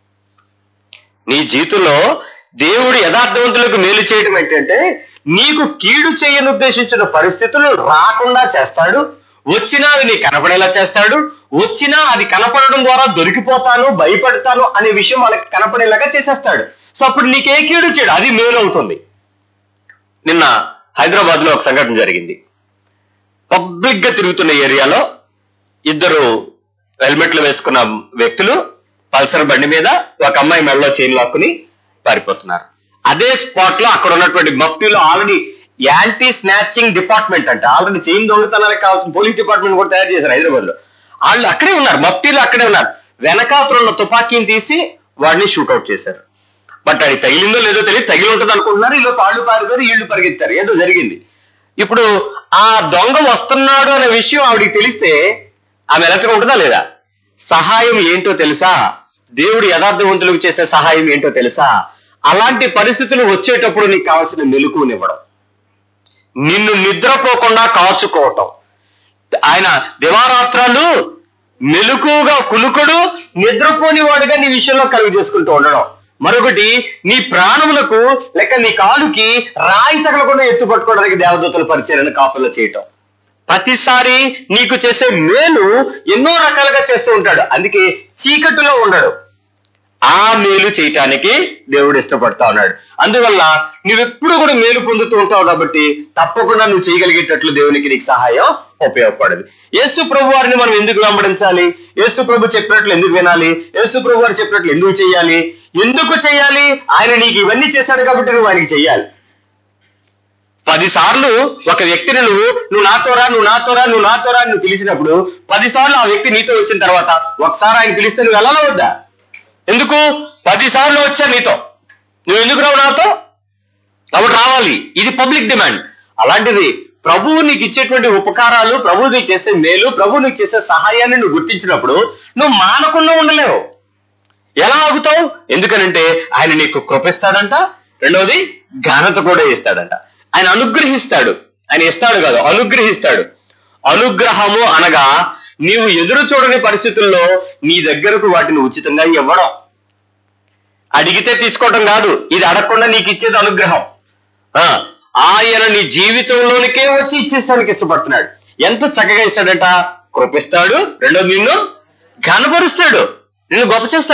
నీ జీవితంలో దేవుడు యథార్థవంతులకు మేలు చేయడం ఏంటంటే నీకు కీడు చేయని ఉద్దేశించిన పరిస్థితులు రాకుండా చేస్తాడు వచ్చినా అది నీకు కనపడేలా చేస్తాడు వచ్చినా అది కనపడడం ద్వారా దొరికిపోతాను భయపడతాను అనే విషయం వాళ్ళకి కనపడేలాగా చేసేస్తాడు సో అప్పుడు నీకే కీడు చేయడు అది మేలు అవుతుంది నిన్న హైదరాబాద్ లో ఒక సంఘటన జరిగింది పబ్లిక్ గా తిరుగుతున్న ఏరియాలో ఇద్దరు హెల్మెట్లు వేసుకున్న వ్యక్తులు పల్సర్ బండి మీద ఒక అమ్మాయి మెడలో చైన్ లాక్కుని పారిపోతున్నారు అదే స్పాట్ లో అక్కడ ఉన్నటువంటి మఫ్టీలో ఆల్రెడీ యాంటీ స్నాచింగ్ డిపార్ట్మెంట్ అంటే ఆల్రెడీ చైన్ దొంగతనాలకు కావాల్సిన పోలీస్ డిపార్ట్మెంట్ కూడా తయారు చేశారు హైదరాబాద్ లో వాళ్ళు అక్కడే ఉన్నారు మఫ్టీలో అక్కడే ఉన్నారు వెనకాతలు ఉన్న తుపాకీని తీసి వాడిని షూట్అవుట్ చేశారు బట్ అది తగిలిందో లేదో తెలియదు తగిలి ఉంటుంది అనుకుంటున్నారు ఇలా పాళ్ళు పారిపోయారు ఈళ్ళు పరిగెత్తారు ఏదో జరిగింది ఇప్పుడు ఆ దొంగ వస్తున్నాడు అనే విషయం ఆవిడికి తెలిస్తే ఆమె ఎలక్ట్రిక్ ఉంటుందా లేదా సహాయం ఏంటో తెలుసా దేవుడు యథార్థవంతులకు చేసే సహాయం ఏంటో తెలుసా అలాంటి పరిస్థితులు వచ్చేటప్పుడు నీకు కావాల్సిన మెలకువనివ్వడం నిన్ను నిద్రపోకుండా కాచుకోవటం ఆయన దివారాత్రాలు మెలకుగా కులుకుడు నిద్రపోని వాడుగా నీ విషయంలో కలుగు చేసుకుంటూ ఉండడం మరొకటి నీ ప్రాణములకు లేక నీ కాలుకి రాయి తగలకుండా ఎత్తు పట్టుకోవడానికి దేవదూతల పరిచయాన్ని కాపుల్లో చేయటం ప్రతిసారి నీకు చేసే మేలు ఎన్నో రకాలుగా చేస్తూ ఉంటాడు అందుకే చీకటిలో ఉండడు ఆ మేలు చేయటానికి దేవుడు ఇష్టపడతా ఉన్నాడు అందువల్ల నువ్వెప్పుడు కూడా మేలు పొందుతూ ఉంటావు కాబట్టి తప్పకుండా నువ్వు చేయగలిగేటట్లు దేవునికి నీకు సహాయం ఉపయోగపడదు యేసు ప్రభు వారిని మనం ఎందుకు వెంబడించాలి యేసు ప్రభు చెప్పినట్లు ఎందుకు వినాలి యేసు ప్రభు వారు చెప్పినట్లు ఎందుకు చేయాలి ఎందుకు చేయాలి ఆయన నీకు ఇవన్నీ చేశాడు కాబట్టి నువ్వు ఆయనకి చెయ్యాలి పది సార్లు ఒక వ్యక్తిని నువ్వు నువ్వు నాతోరా నువ్వు నాతోరా నువ్వు నాతోరా అని నువ్వు పిలిచినప్పుడు పది సార్లు ఆ వ్యక్తి నీతో వచ్చిన తర్వాత ఒకసారి ఆయన పిలిస్తే నువ్వు వెళ్ళాలా వద్దా ఎందుకు పది సార్లు వచ్చా నీతో నువ్వు ఎందుకు రావు నాతో కాబట్టి రావాలి ఇది పబ్లిక్ డిమాండ్ అలాంటిది ప్రభువు నీకు ఇచ్చేటువంటి ఉపకారాలు ప్రభువు నీకు చేసే మేలు ప్రభువు నీకు చేసే సహాయాన్ని నువ్వు గుర్తించినప్పుడు నువ్వు మానకుండా ఉండలేవు ఎలా ఆగుతావు ఎందుకనంటే ఆయన నీకు కృపిస్తాడంట రెండవది ఘనత కూడా ఇస్తాడంట ఆయన అనుగ్రహిస్తాడు ఆయన ఇస్తాడు కాదు అనుగ్రహిస్తాడు అనుగ్రహము అనగా నీవు ఎదురు చూడని పరిస్థితుల్లో నీ దగ్గరకు వాటిని ఉచితంగా ఇవ్వడం అడిగితే తీసుకోవడం కాదు ఇది అడగకుండా నీకు ఇచ్చేది అనుగ్రహం ఆ, ఆయన నీ జీవితంలోనికే వచ్చి ఇచ్చేసానికి ఇష్టపడుతున్నాడు ఎంత చక్కగా ఇస్తాడట కృపిస్తాడు రెండోది నిన్ను ఘనపరుస్తాడు నిన్ను గొప్ప చేస్తాడు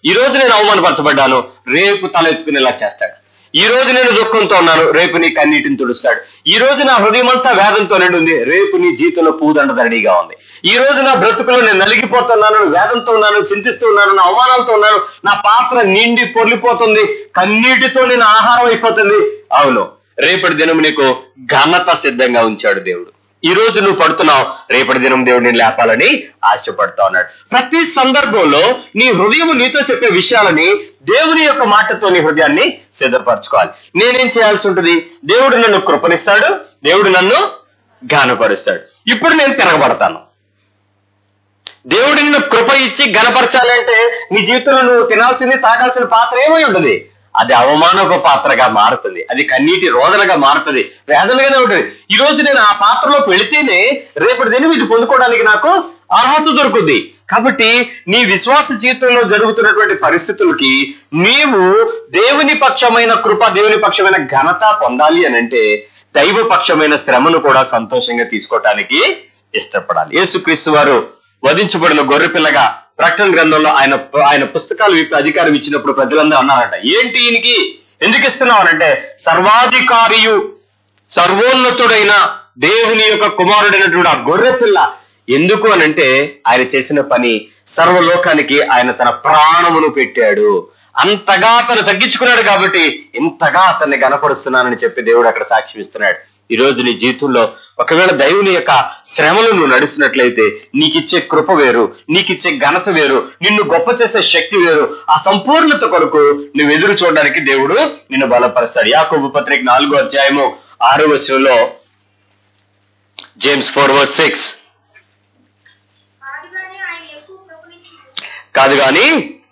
ఈ రోజు నేను అవమానపరచబడ్డాను రేపు తల ఎత్తుకునేలా చేస్తాడు ఈ రోజు నేను దుఃఖంతో ఉన్నాను రేపు నీ కన్నీటిని తుడుస్తాడు ఈ రోజు నా హృదయం అంతా వేదంతో నిండి ఉంది రేపు నీ జీవితంలో పూదండ దండిగా ఉంది ఈ రోజు నా బ్రతుకులో నేను నలిగిపోతున్నాను వేదంతో ఉన్నాను చింతిస్తూ ఉన్నాను నా అవమానాలతో ఉన్నాను నా పాత్ర నిండి పొర్లిపోతుంది కన్నీటితో నేను ఆహారం అయిపోతుంది అవును రేపటి దినం నీకు ఘనత సిద్ధంగా ఉంచాడు దేవుడు ఈ రోజు నువ్వు పడుతున్నావు రేపటి దినం దేవుడు నేను లేపాలని ఆశపడతా ఉన్నాడు ప్రతి సందర్భంలో నీ హృదయం నీతో చెప్పే విషయాలని దేవుని యొక్క మాటతో నీ హృదయాన్ని సిద్ధపరచుకోవాలి నేనేం చేయాల్సి ఉంటుంది దేవుడు నన్ను కృపణిస్తాడు దేవుడు నన్ను గానపరుస్తాడు ఇప్పుడు నేను తిరగబడతాను దేవుడు నిన్ను కృప ఇచ్చి గనపరచాలి అంటే నీ జీవితంలో నువ్వు తినాల్సింది తాగాల్సిన పాత్ర ఏమై ఉంటుంది అది అవమానపు పాత్రగా మారుతుంది అది కన్నీటి రోదనగా మారుతుంది వేదనగానే ఉంటుంది ఈ రోజు నేను ఆ పాత్రలోకి వెళితేనే రేపటి దినం ఇది పొందుకోవడానికి నాకు అర్హత దొరుకుద్ది కాబట్టి నీ విశ్వాస జీవితంలో జరుగుతున్నటువంటి పరిస్థితులకి నీవు దేవుని పక్షమైన కృప దేవుని పక్షమైన ఘనత పొందాలి అని అంటే దైవ పక్షమైన శ్రమను కూడా సంతోషంగా తీసుకోవటానికి ఇష్టపడాలి యేసుక్రీస్తు వారు వధించబడిన గొర్రెపిల్లగా ప్రకటన గ్రంథంలో ఆయన ఆయన పుస్తకాలు విప్పి అధికారం ఇచ్చినప్పుడు ప్రజలందరూ అన్నారంట ఏంటి ఈయనకి ఎందుకు ఇస్తున్నావు అంటే సర్వాధికారియు సర్వోన్నతుడైన దేవుని యొక్క కుమారుడైనటువంటి ఆ గొర్రెపిల్ల ఎందుకు అనంటే ఆయన చేసిన పని సర్వలోకానికి ఆయన తన ప్రాణమును పెట్టాడు అంతగా అతను తగ్గించుకున్నాడు కాబట్టి ఇంతగా అతన్ని గనపరుస్తున్నానని చెప్పి దేవుడు అక్కడ సాక్ష్యం ఇస్తున్నాడు ఈ రోజు నీ జీవితంలో ఒకవేళ దైవుని యొక్క శ్రమలు నువ్వు నడుస్తున్నట్లయితే నీకిచ్చే కృప వేరు నీకిచ్చే ఘనత వేరు నిన్ను గొప్ప చేసే శక్తి వేరు ఆ సంపూర్ణత కొరకు నువ్వు ఎదురు చూడడానికి దేవుడు నిన్ను బలపరుస్తాడు యాకోబు పత్రిక నాలుగో అధ్యాయము ఆరో వచనంలో జేమ్స్ ఫోర్ వర్స్ సిక్స్ కాదుగాని ఆయన ఎక్కువ కృపనిచ్చి కాదు కానీ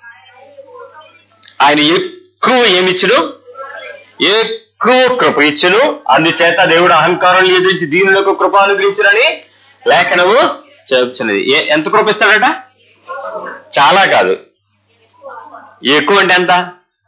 ఆయన ఎక్కువ ఏమిచ్చును ఎక్కువ కృప ఇచ్చును అందుచేత దేవుడు అహంకారం ఎదిరించి దీనులకు కృప అనుగ్రహించునని లేఖనము చెప్తున్నది ఏ- ఎంత కృప ఇస్తాడట చాలా కాదు ఎక్కువ అంటే ఎంత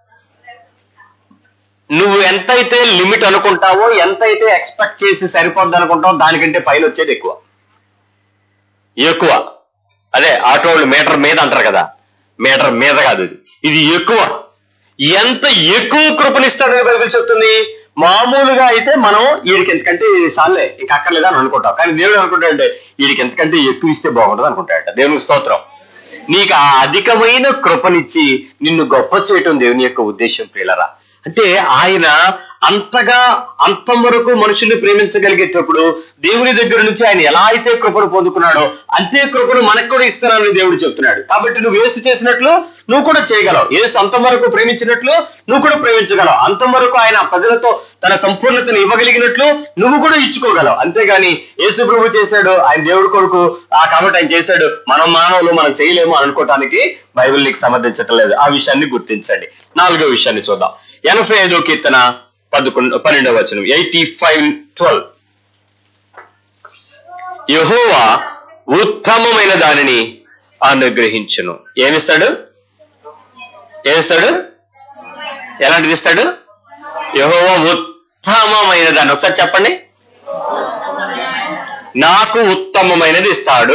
నువ్వు ఎంతైతే లిమిట్ అనుకుంటావో ఎంతైతే ఎక్స్పెక్ట్ చేసి సరిపోద్ది అనుకుంటావో దానికంటే పైన వచ్చేది ఎక్కువ ఎక్కువ అదే ఆటో వాళ్ళు మీటర్ మీద అంటారు కదా మీటర్ మీద కాదు ఇది ఇది ఎక్కువ ఎంత ఎక్కువ కృపనిస్తాడని బైబిల్ చెప్తుంది మామూలుగా అయితే మనం వీడికి ఎంతకంటే సార్లే ఇంకా అక్కర్లేదా అని అనుకుంటాం కానీ దేవుడు అనుకుంటాడంటే వీడికి ఎంతకంటే ఎక్కువ ఇస్తే బాగుంటుంది అనుకుంటాడట దేవునికి స్తోత్రం నీకు ఆ అధికమైన కృపనిచ్చి నిన్ను గొప్ప చేయటం దేవుని యొక్క ఉద్దేశం ప్రియులరా అంటే ఆయన అంతగా అంతం వరకు మనుషుల్ని ప్రేమించగలిగేటప్పుడు దేవుని దగ్గర నుంచి ఆయన ఎలా అయితే కృపను పొందుకున్నాడో అంతే కృపను మనకు కూడా ఇస్తానని దేవుడు చెప్తున్నాడు కాబట్టి నువ్వు ఏసు చేసినట్లు నువ్వు కూడా చేయగలవు ఏసు అంతం వరకు ప్రేమించినట్లు నువ్వు కూడా ప్రేమించగలవు అంతం వరకు ఆయన ప్రజలతో తన సంపూర్ణతను ఇవ్వగలిగినట్లు నువ్వు కూడా ఇచ్చుకోగలవు అంతేగాని యేసు ప్రభు చేశాడు ఆయన దేవుడి కొరకు ఆ కాబట్టి ఆయన చేశాడు మనం మానవులు మనం చేయలేము అని అనుకోవటానికి బైబిల్ నీకు సమర్థించటం లేదు ఆ విషయాన్ని గుర్తించండి నాలుగో విషయాన్ని చూద్దాం ఎనభై ఐదో కీర్తన పదకొండు పన్నెండవ వచనం ఎయిటీ ఫైవ్ ట్వెల్వ్ యహోవా ఉత్తమమైన దానిని అనుగ్రహించును ఏమిస్తాడు ఏమిస్తాడు ఎలాంటిది ఇస్తాడు యహోవా ఉత్తమమైన దాన్ని ఒకసారి చెప్పండి నాకు ఉత్తమమైనది ఇస్తాడు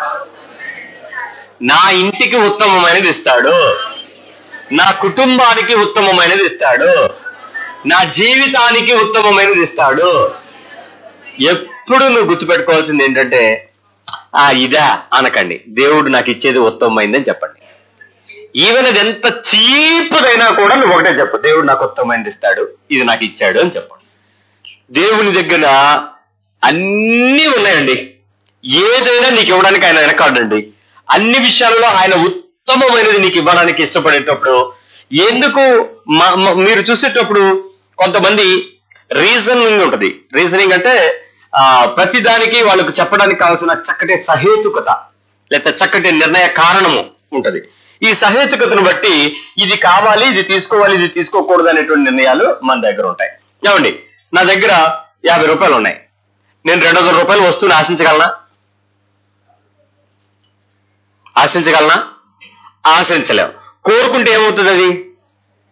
నా ఇంటికి ఉత్తమమైనది ఇస్తాడు నా కుటుంబానికి ఉత్తమమైనది ఇస్తాడు నా జీవితానికి ఉత్తమమైనది ఇస్తాడు ఎప్పుడు నువ్వు గుర్తుపెట్టుకోవాల్సింది ఏంటంటే ఆ ఇదా అనకండి దేవుడు నాకు ఇచ్చేది ఉత్తమమైందని చెప్పండి ఈవెన్ అది ఎంత చీపుదైనా కూడా నువ్వు ఒకటే చెప్పు దేవుడు నాకు ఉత్తమమైనది ఇస్తాడు ఇది నాకు ఇచ్చాడు అని చెప్పండి దేవుని దగ్గర అన్నీ ఉన్నాయండి ఏదైనా నీకు ఇవ్వడానికి ఆయన వెనకాడండి అన్ని విషయాలలో ఆయన ఉత్తమమైనది నీకు ఇవ్వడానికి ఇష్టపడేటప్పుడు ఎందుకు మ- మ- మీరు చూసేటప్పుడు కొంతమంది రీజనింగ్ ఉంటది రీజనింగ్ అంటే ఆ ప్రతి దానికి వాళ్ళకు చెప్పడానికి కావాల్సిన చక్కటి సహేతుకత లేకపోతే చక్కటి నిర్ణయ కారణము ఉంటది ఈ సహేతుకతను బట్టి ఇది కావాలి ఇది తీసుకోవాలి ఇది తీసుకోకూడదు అనేటువంటి నిర్ణయాలు మన దగ్గర ఉంటాయి ఏమండి నా దగ్గర యాభై రూపాయలు ఉన్నాయి నేను రెండు వందల రూపాయలు వస్తువుని ఆశించగలనా ఆశించగలనా ఆశించలేం కోరుకుంటే ఏమవుతుంది అది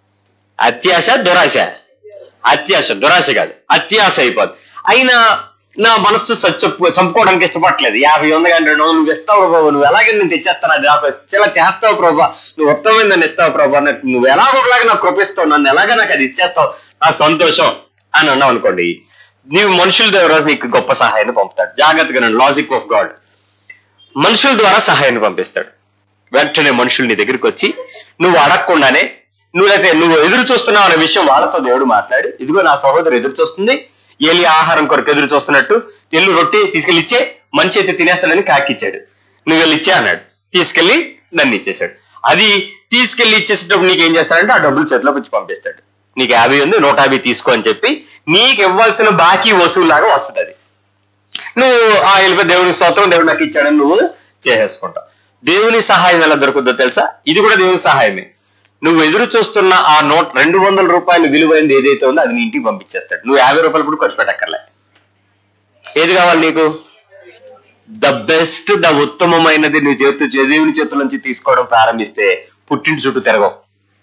అత్యాశ దురాశ అత్యాశ దురాశ కాదు అత్యాశ అయిపోద్ది అయినా నా మనస్సు చచ్చు చంపుకోవడానికి ఇష్టపడలేదు యాభై ఉంది కానీ రెండు వందలు నువ్వు ఇస్తావు ప్రభావ నువ్వు ఎలాగే నేను తెచ్చేస్తాను అది నాకు ఇలా చేస్తావు ప్రభా నువ్వు ఉత్తమమైన నన్ను ఇస్తావు ప్రభా నాకు నువ్వు ఎలాగో ఒకలాగా నాకు కృపిస్తావు నన్ను ఎలాగా నాకు అది ఇచ్చేస్తావు నాకు సంతోషం అని అన్నావు అనుకోండి నీవు మనుషుల ద్వారా నీకు గొప్ప సహాయాన్ని పంపుతాడు జాగ్రత్తగా లాజిక్ ఆఫ్ గాడ్ మనుషుల ద్వారా సహాయాన్ని పంపిస్తాడు వెంటనే మనుషులు నీ దగ్గరికి వచ్చి నువ్వు అడగకుండానే నువ్వైతే నువ్వు ఎదురు చూస్తున్నావు అనే విషయం వాళ్ళతో దేవుడు మాట్లాడి ఇదిగో నా సహోదరు ఎదురు చూస్తుంది ఏలి ఆహారం కొరకు ఎదురు చూస్తున్నట్టు ఎల్లు రొట్టి తీసుకెళ్ళి ఇచ్చే మనిషి అయితే తినేస్తాడని కాకిచ్చాడు నువ్వు వెళ్ళి ఇచ్చే అన్నాడు తీసుకెళ్లి నన్ను ఇచ్చేశాడు అది తీసుకెళ్లి ఇచ్చేసేటప్పుడు నీకు ఏం చేస్తాడంటే ఆ డబ్బులు చేతిలోకి వచ్చి పంపిస్తాడు నీకు యాభై ఉంది నూట యాభై తీసుకో అని చెప్పి నీకు ఇవ్వాల్సిన బాకీ వసూలులాగా వస్తుంది అది నువ్వు ఆ వెళ్ళిపోయి దేవుని స్తోత్రం దేవుడు నాకు ఇచ్చాడని నువ్వు చేసేసుకుంటావు దేవుని సహాయం ఎలా దొరుకుద్దో తెలుసా ఇది కూడా దేవుని సహాయమే నువ్వు ఎదురు చూస్తున్న ఆ నోట్ రెండు వందల రూపాయలు విలువైనది ఏదైతే ఉందో అది నీ ఇంటికి పంపించేస్తాడు నువ్వు యాభై రూపాయలు కూడా ఖర్చు పెట్టక్కర్లే ఏది కావాలి నీకు ద బెస్ట్ ద ఉత్తమమైనది నీ చేతు దేవుని చేతుల నుంచి తీసుకోవడం ప్రారంభిస్తే పుట్టింటి చుట్టూ తిరగవు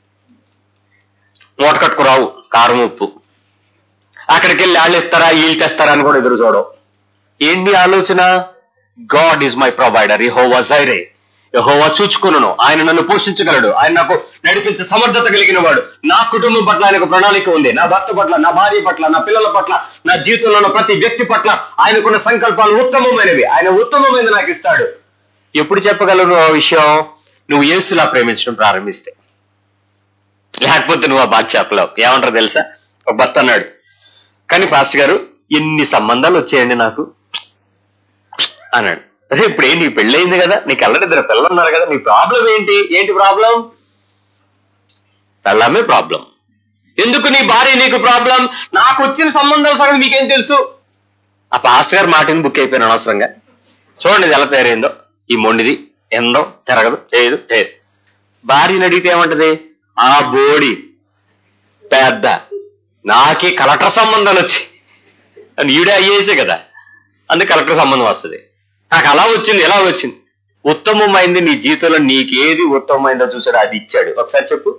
మూట కట్టుకురావు కారం ఉప్పు అక్కడికి వెళ్ళి వాళ్ళు ఇస్తారా వీళ్ళు తెస్తారా అని కూడా ఎదురు చూడవు ఏంటి ఆలోచన గాడ్ ఈజ్ మై ప్రొవైడర్ యహోవా జైరే యహోవా చూచుకును ఆయన నన్ను పోషించగలడు ఆయన నాకు నడిపించే సమర్థత కలిగిన వాడు నా కుటుంబం పట్ల ఆయనకు ప్రణాళిక ఉంది నా భర్త పట్ల నా భార్య పట్ల నా పిల్లల పట్ల నా జీవితంలో ఉన్న ప్రతి వ్యక్తి పట్ల ఆయనకున్న సంకల్పాలు ఉత్తమమైనవి ఆయన ఉత్తమమైనది నాకు ఇస్తాడు ఎప్పుడు చెప్పగలరు ఆ విషయం నువ్వు యేసులా ప్రేమించడం ప్రారంభిస్తే లేకపోతే నువ్వు ఆ బాధ చెప్పలేవు ఏమంటారు తెలుసా ఒక భర్త అన్నాడు కానీ పాస్టర్ గారు ఎన్ని సంబంధాలు వచ్చాయండి నాకు అన్నాడు అదే ఇప్పుడు ఏంటి నీకు పెళ్ళయింది కదా నీకు అల్లరి ఇద్దరు పిల్లలు ఉన్నారు కదా నీ ప్రాబ్లం ఏంటి ఏంటి ప్రాబ్లం పెళ్ళమే ప్రాబ్లం ఎందుకు నీ భార్య నీకు ప్రాబ్లం నాకు వచ్చిన సంబంధాల సంగతి మీకేం తెలుసు ఆ పాస్టర్ గారు మాటని బుక్ అయిపోయిన అనవసరంగా చూడండి ఇది ఎలా తయారైందో ఈ మొండిది ఎందో తిరగదు చేయదు చేయదు భార్యని అడిగితే ఏమంటది ఆ బోడి పెద్ద నాకే కలెక్టర్ సంబంధాలు వచ్చి అని ఈడే అయ్యేసే కదా అందుకే కలెక్టర్ సంబంధం వస్తుంది నాకు అలా వచ్చింది ఎలా వచ్చింది ఉత్తమమైంది నీ జీవితంలో నీకేది ఉత్తమమైందో చూసాడు అది ఇచ్చాడు ఒకసారి చెప్పు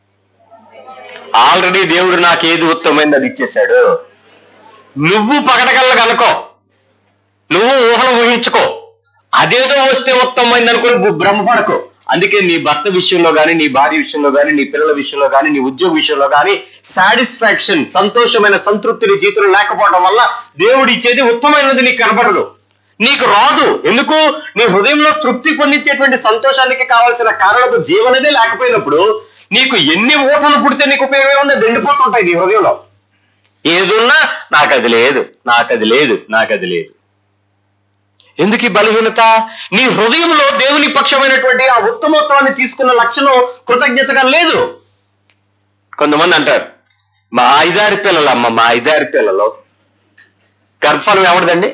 ఆల్రెడీ దేవుడు నాకు ఏది ఉత్తమమైంది అది ఇచ్చేశాడు నువ్వు పగడగల్ల కనుకో నువ్వు ఊహలు ఊహించుకో అదేదో వస్తే ఉత్తమమైంది అనుకుని బు- భ్రమపడకు అందుకే నీ భర్త విషయంలో గానీ నీ భార్య విషయంలో గానీ నీ పిల్లల విషయంలో గానీ నీ ఉద్యోగ విషయంలో గానీ సాటిస్ఫాక్షన్ సంతోషమైన సంతృప్తి నీ జీవితంలో లేకపోవడం వల్ల దేవుడు ఇచ్చేది ఉత్తమమైనది నీకు కనబడదు నీకు రాదు ఎందుకు నీ హృదయంలో తృప్తి పొందించేటువంటి సంతోషానికి కావాల్సిన కారణపు జీవనదే లేకపోయినప్పుడు నీకు ఎన్ని ఊటలు పుడితే నీకు ఉపయోగం ఉంది వెండిపోతుంటాయి నీ హృదయంలో ఏదున్నా నాకు అది లేదు నాకు అది లేదు నాకు అది లేదు ఎందుకు ఈ బలహీనత నీ హృదయంలో దేవుని పక్షమైనటువంటి ఆ ఉత్తమత్వాన్ని తీసుకున్న లక్షణం కృతజ్ఞతగా లేదు కొంతమంది అంటారు మా ఐదారు పిల్లలమ్మ మా ఐదారు పిల్లలు గర్భఫలం ఎవరిదండి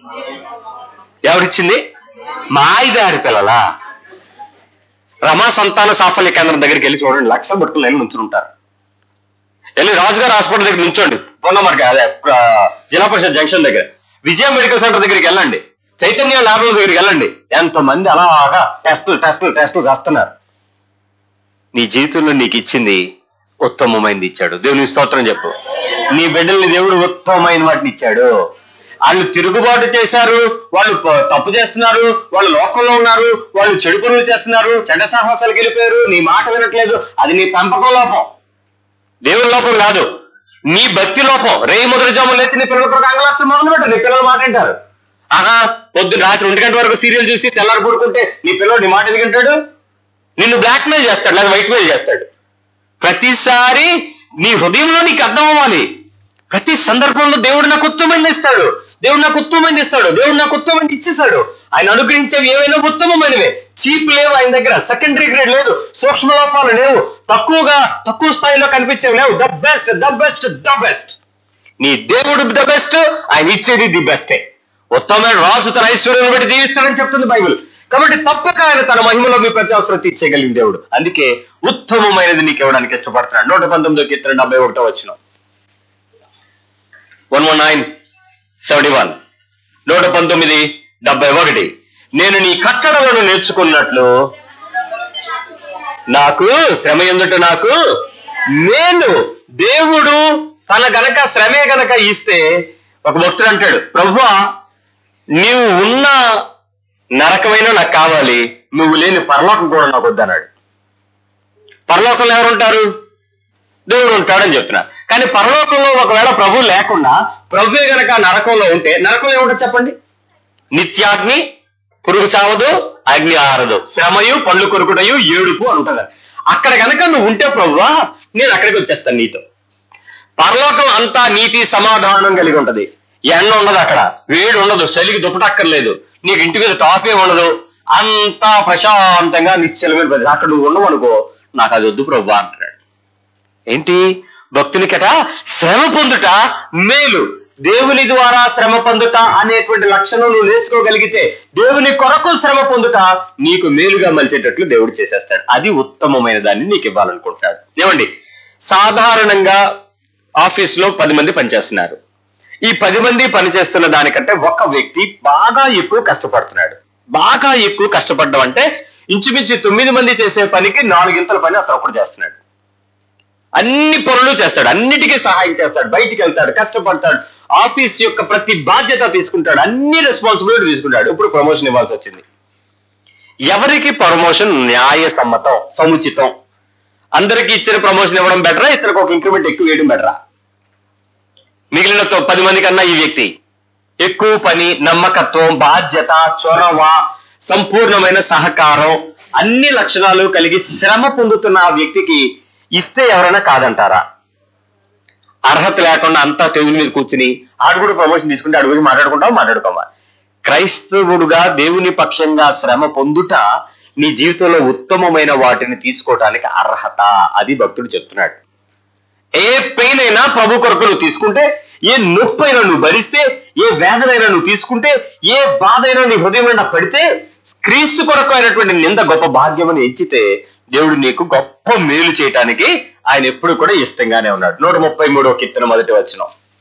ఎవరిచ్చింది మా ఐదారు పిల్లలా రమా సంతాన సాఫల్య కేంద్రం దగ్గరికి వెళ్ళి చూడండి లక్ష పట్టుకుని వెళ్ళి నుంచుంటారు వెళ్ళి రాజుగారి హాస్పిటల్ దగ్గర నుంచోండి పొన్నమర్గ అదే ఆ, జిల్లా పరిషత్ జంక్షన్ దగ్గర విజయ మెడికల్ సెంటర్ దగ్గరికి వెళ్ళండి చైతన్య ల్యాబ్ల దగ్గరికి వెళ్ళండి ఎంతమంది అలాగా టెస్టులు టెస్టులు టెస్టులు చేస్తున్నారు నీ జీవితంలో నీకు ఇచ్చింది ఉత్తమమైనది ఇచ్చాడు దేవుని స్తోత్రం చెప్పు నీ బిడ్డల్ని దేవుడు ఉత్తమమైన వాటిని ఇచ్చాడు వాళ్ళు తిరుగుబాటు చేశారు వాళ్ళు ప- తప్పు చేస్తున్నారు వాళ్ళు లోకంలో ఉన్నారు వాళ్ళు చెడు పనులు చేస్తున్నారు చెడ్డ సాహసాలకు వెళ్ళిపోయారు నీ మాట వినట్లేదు అది నీ పెంపకం లోపం దేవుని లోపం కాదు నీ భక్తి లోపం రేయి మొదటి జాములు లేచి నీ పిల్లలతో అంగలార్చు మొదలు పెట్టు నీ పిల్లలు మాట వింటారు ఆహా పొద్దున్న రాత్రి ఒంటి గంట వరకు సీరియల్ చూసి తెల్లారి పడుకుంటే నీ పిల్లలు నీ మాట ఎందుకు వింటాడు నిన్ను బ్లాక్ మెయిల్ చేస్తాడు లేదా వైట్ మెయిల్ చేస్తాడు ప్రతిసారి నీ హృదయంలో నీకు అర్థం అవ్వాలి ప్రతి సందర్భంలో దేవుడు నాకు ఉత్తమైంది ఇస్తాడు దేవుడు నాకు ఉత్తమైంది ఇస్తాడు దేవుడు నాకు ఉత్తమైంది ఇచ్చేశాడు ఆయన అనుగ్రహించేవి ఏవైనా ఉత్తమమైనవే చీప్ లేవు ఆయన దగ్గర సెకండరీ గ్రేడ్ లేదు సూక్ష్మ లోపాలు లేవు తక్కువగా తక్కువ స్థాయిలో కనిపించేవి లేవు the best the best the best నీ దేవుడు ద బెస్ట్ ఆయన ఇచ్చేది ది బెస్టే ఉత్తమమైన రాజు తన ఐశ్వర్యం బట్టి దీవిస్తాడని చెప్తుంది బైబిల్ కాబట్టి తప్పక ఆయన తన మహిమలో మీ ప్రతి అవసరం తీర్చేయగలిగిన దేవుడు అందుకే ఉత్తమమైనది నీకు ఇవ్వడానికి ఇష్టపడుతున్నాడు నూట పంతొమ్మిదో కీర్తన డెబ్బై ఒకటో వచ్చిన one one nine seventy one నూట పంతొమ్మిది డెబ్బై ఒకటి నేను నీ కట్టడలను నేర్చుకున్నట్లు నాకు శ్రమ ఎందుట నాకు నేను దేవుడు తన గనక శ్రమే గనక ఇస్తే ఒక భక్తుడు అంటాడు ప్రభువా నీవు ఉన్న నరకమైన నాకు కావాలి నువ్వు లేని పరలోకం కూడా నాకు వద్దన్నాడు పరలోకంలో ఎవరు ఉంటారు దేవుడు ఉంటాడని చెప్తున్నా కానీ పరలోకంలో ఒకవేళ ప్రభు లేకుండా ప్రభువే గనక నరకంలో ఉంటే నరకంలో ఏముంటుంది చెప్పండి నిత్యాగ్ని పురుగు చావదు అగ్ని ఆరదు శ్రమయు పళ్ళు కొరుకుటయు ఏడుపు అని ఉంటుంది అక్కడ గనక నువ్వు ఉంటే ప్రభువా నేను అక్కడికి వచ్చేస్తాను నీతో పరలోకం అంతా నీతి సమాధానం కలిగి ఉంటది ఎండ ఉండదు అక్కడ వేడి ఉండదు చలికి దుప్పటక్కర్లేదు నీకు ఇంటి మీద టాపే ఉండదు అంతా ప్రశాంతంగా నిశ్చలమైన ప్రదేశం అక్కడ నువ్వు ఉండవు అనుకో నాకు అది వద్దు ప్రభు అంటున్నాడు ఏంటి భక్తునికట శ్రమ పొందుట మేలు దేవుని ద్వారా శ్రమ పొందుట అనేటువంటి లక్షణం నువ్వు నేర్చుకోగలిగితే దేవుని కొరకు శ్రమ పొందుట నీకు మేలుగా మలిచేటట్లు దేవుడు చేసేస్తాడు అది ఉత్తమమైన దాన్ని నీకు ఇవ్వాలనుకుంటున్నాడు ఏమండి సాధారణంగా ఆఫీస్ లో పది మంది పనిచేస్తున్నారు ఈ పది మంది పనిచేస్తున్న దానికంటే ఒక వ్యక్తి బాగా ఎక్కువ కష్టపడుతున్నాడు బాగా ఎక్కువ కష్టపడడం అంటే ఇంచుమించు తొమ్మిది మంది చేసే పనికి నాలుగింతల పని అతను ఒకటి చేస్తున్నాడు అన్ని పనులు చేస్తాడు అన్నిటికీ సహాయం చేస్తాడు బయటికి వెళ్తాడు కష్టపడతాడు ఆఫీస్ యొక్క ప్రతి బాధ్యత తీసుకుంటాడు అన్ని రెస్పాన్సిబిలిటీ తీసుకుంటాడు ఇప్పుడు ప్రమోషన్ ఇవ్వాల్సి వచ్చింది ఎవరికి ప్రమోషన్ న్యాయ సమ్మతం సముచితం అందరికి ఇచ్చిన ప్రమోషన్ ఇవ్వడం బెటరా ఇతనికి ఒక ఇంక్రిమెంట్ ఎక్కువ వేయడం బెటరా మిగిలిన తొ- పది మంది కన్నా ఈ వ్యక్తి ఎక్కువ పని నమ్మకత్వం బాధ్యత చొరవ సంపూర్ణమైన సహకారం అన్ని లక్షణాలు కలిగి శ్రమ పొందుతున్న ఆ వ్యక్తికి ఇస్తే ఎవరైనా కాదంటారా అర్హత లేకుండా అంతా టేబుల్ మీద కూర్చుని ఆడు కూడా ప్రమోషన్ తీసుకుంటే అడుగు మాట్లాడుకుంటాం మాట్లాడుకోమా క్రైస్తవుడుగా దేవుని పక్షంగా శ్రమ పొందుట నీ జీవితంలో ఉత్తమమైన వాటిని తీసుకోవటానికి అర్హత అది భక్తుడు చెప్తున్నాడు ఏ పెయిన్ అయినా ప్రభు కొరకు నువ్వు తీసుకుంటే ఏ నొప్పి అయినా నువ్వు భరిస్తే ఏ వేదనైనా నువ్వు తీసుకుంటే ఏ బాధ అయినా నీ హృదయం నిండా పెడితే క్రీస్తు కొరకు అయినటువంటి నింద గొప్ప భాగ్యమని ఎంచితే దేవుడు నీకు గొప్ప మేలు చేయటానికి ఆయన ఎప్పుడు కూడా ఇష్టంగానే ఉన్నాడు నూట ముప్పై మూడో కీర్తన మొదటి వచ్చిన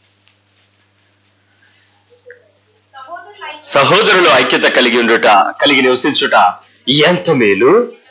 సహోదరులైతే సహోదరులు ఐక్యత కలిగి ఉండుట కలిగి నివసించుట ఎంత మేలు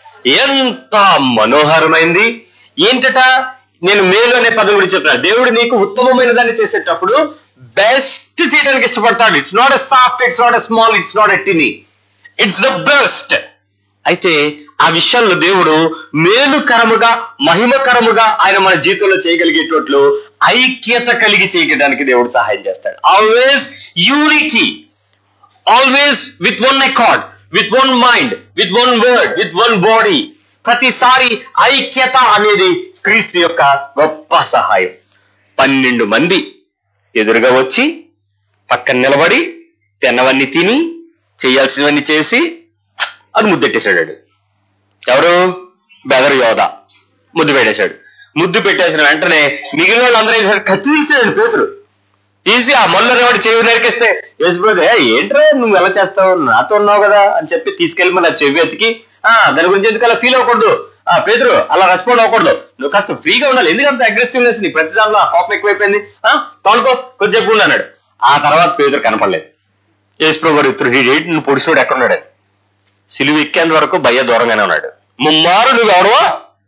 ఎంత మనోహరమైంది ఏంటట నేను మేలు అనే పదం గురించి చెప్తున్నా దేవుడు నీకు ఉత్తమమైన దాన్ని చేసేటప్పుడు బెస్ట్ చేయడానికి ఇష్టపడతాడు it's not a soft it's not a small it's not a tiny it's the best అయితే ఆ విషయంలో దేవుడు మేలుకరముగా మహిమకరముగా ఆయన మన జీవితంలో చేయగలిగేటట్లు ఐక్యత కలిగి చేయడానికి దేవుడు సహాయం చేస్తాడు always unity always with one accord with one mind with one word with one body ప్రతిసారి ఐక్యత అనేది క్రీస్తు యొక్క గొప్ప సహాయం పన్నెండు మంది ఎదురుగా వచ్చి పక్కన నిలబడి తిన్నవన్నీ తిని చేయాల్సినవన్నీ చేసి అది ముద్దెట్టేశాడు వాడు. ఎవరు బెదర్ యోధ ముద్దు పెట్టేశాడు ముద్దు పెట్టేసిన వెంటనే మిగిలిన వాళ్ళందరూ ఏం చేశారు కత్తి తీసాడు పేతురు తీసి ఆ మొల్లరేవాడు చెవి నరికిస్తే యేసుప్రభు "ఏ, ఏంట్రా నువ్వు ఎలా చేస్తావు నాతో ఉన్నావు కదా అని చెప్పి తీసుకెళ్ళి మన చెవి ఎత్తికి ఆ దాని గురించి ఎందుకు అలా ఫీల్ అవ్వకూడదు ఆ పేదరు అలా రెస్పాండ్ అవ్వకూడదు నువ్వు కాస్త ఫ్రీగా ఉండాలి ఎందుకంత అగ్రెసివ్నెస్ నీ ప్రతి దానిలో ఆ కోపం ఎక్కువైపోయింది ఆ తోలుకో కొద్దిసేపు ఉండు" అన్నాడు ఆ తర్వాత పేదరు కనపడలేదు యేసుప్రభు గారు ఇతరుడు ఏంటి నువ్వు పొడిచినోడు ఎక్కడ ఉన్నాడు సిలువు ఎక్కేంత వరకు భయ్య దూరంగానే ఉన్నాడు ముమ్మారు నువ్వు ఎవడవా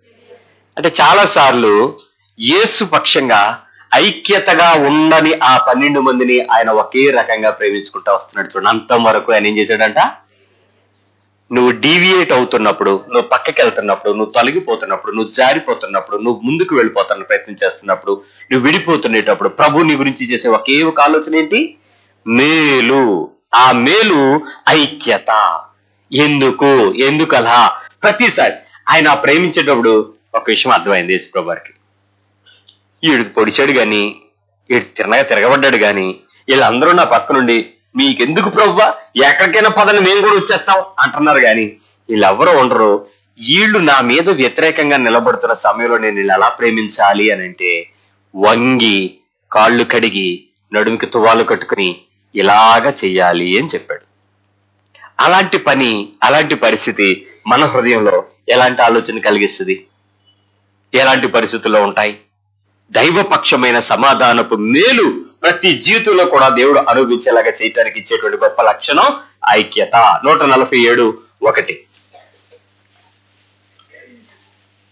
అంటే చాలా సార్లు యేసు పక్షంగా ఐక్యతగా ఉండని ఆ పన్నెండు మందిని ఆయన ఒకే రకంగా ప్రేమించుకుంటా వస్తున్నాడు చూడండి అంతం వరకు ఆయన ఏం చేశాడంట నువ్వు డీవియేట్ అవుతున్నప్పుడు నువ్వు పక్కకి వెళ్తున్నప్పుడు నువ్వు తొలగిపోతున్నప్పుడు నువ్వు జారిపోతున్నప్పుడు నువ్వు ముందుకు వెళ్ళిపోతున్న ప్రయత్నం చేస్తున్నప్పుడు నువ్వు విడిపోతుండేటప్పుడు ప్రభు నీ గురించి చేసే ఒకే ఒక ఆలోచన ఏంటి మేలు ఆ మేలు ఐక్యత ఎందుకు ఎందుకు అలా ప్రతిసారి ఆయన ప్రేమించేటప్పుడు ఒక విషయం అర్థమైంది యేసుప్రభు వారికి ఈడు పొడిచాడు గాని ఈడు తిన్నగా తిరగబడ్డాడు గాని వీళ్ళందరూ నా పక్క నుండి మీకెందుకు ప్రభువా ఎక్కడికైనా పదని మేము కూడా వచ్చేస్తాం అంటున్నారు గాని వీళ్ళెవరూ ఉండరు వీళ్ళు నా మీద వ్యతిరేకంగా నిలబడుతున్న సమయంలో నేను వీళ్ళు ఎలా ప్రేమించాలి అని అంటే వంగి కాళ్ళు కడిగి నడుముకి తువాలు కట్టుకుని ఇలాగా చెయ్యాలి అని చెప్పాడు అలాంటి పని అలాంటి పరిస్థితి మన హృదయంలో ఎలాంటి ఆలోచన కలిగిస్తుంది ఎలాంటి పరిస్థితుల్లో ఉంటాయి దైవపక్షమైన సమాధానపు మేలు ప్రతి జీవితంలో కూడా దేవుడు అనుభవించేలాగా చేయటానికి ఇచ్చేటువంటి గొప్ప లక్షణం ఐక్యత నూట నలభై ఏడు ఒకటి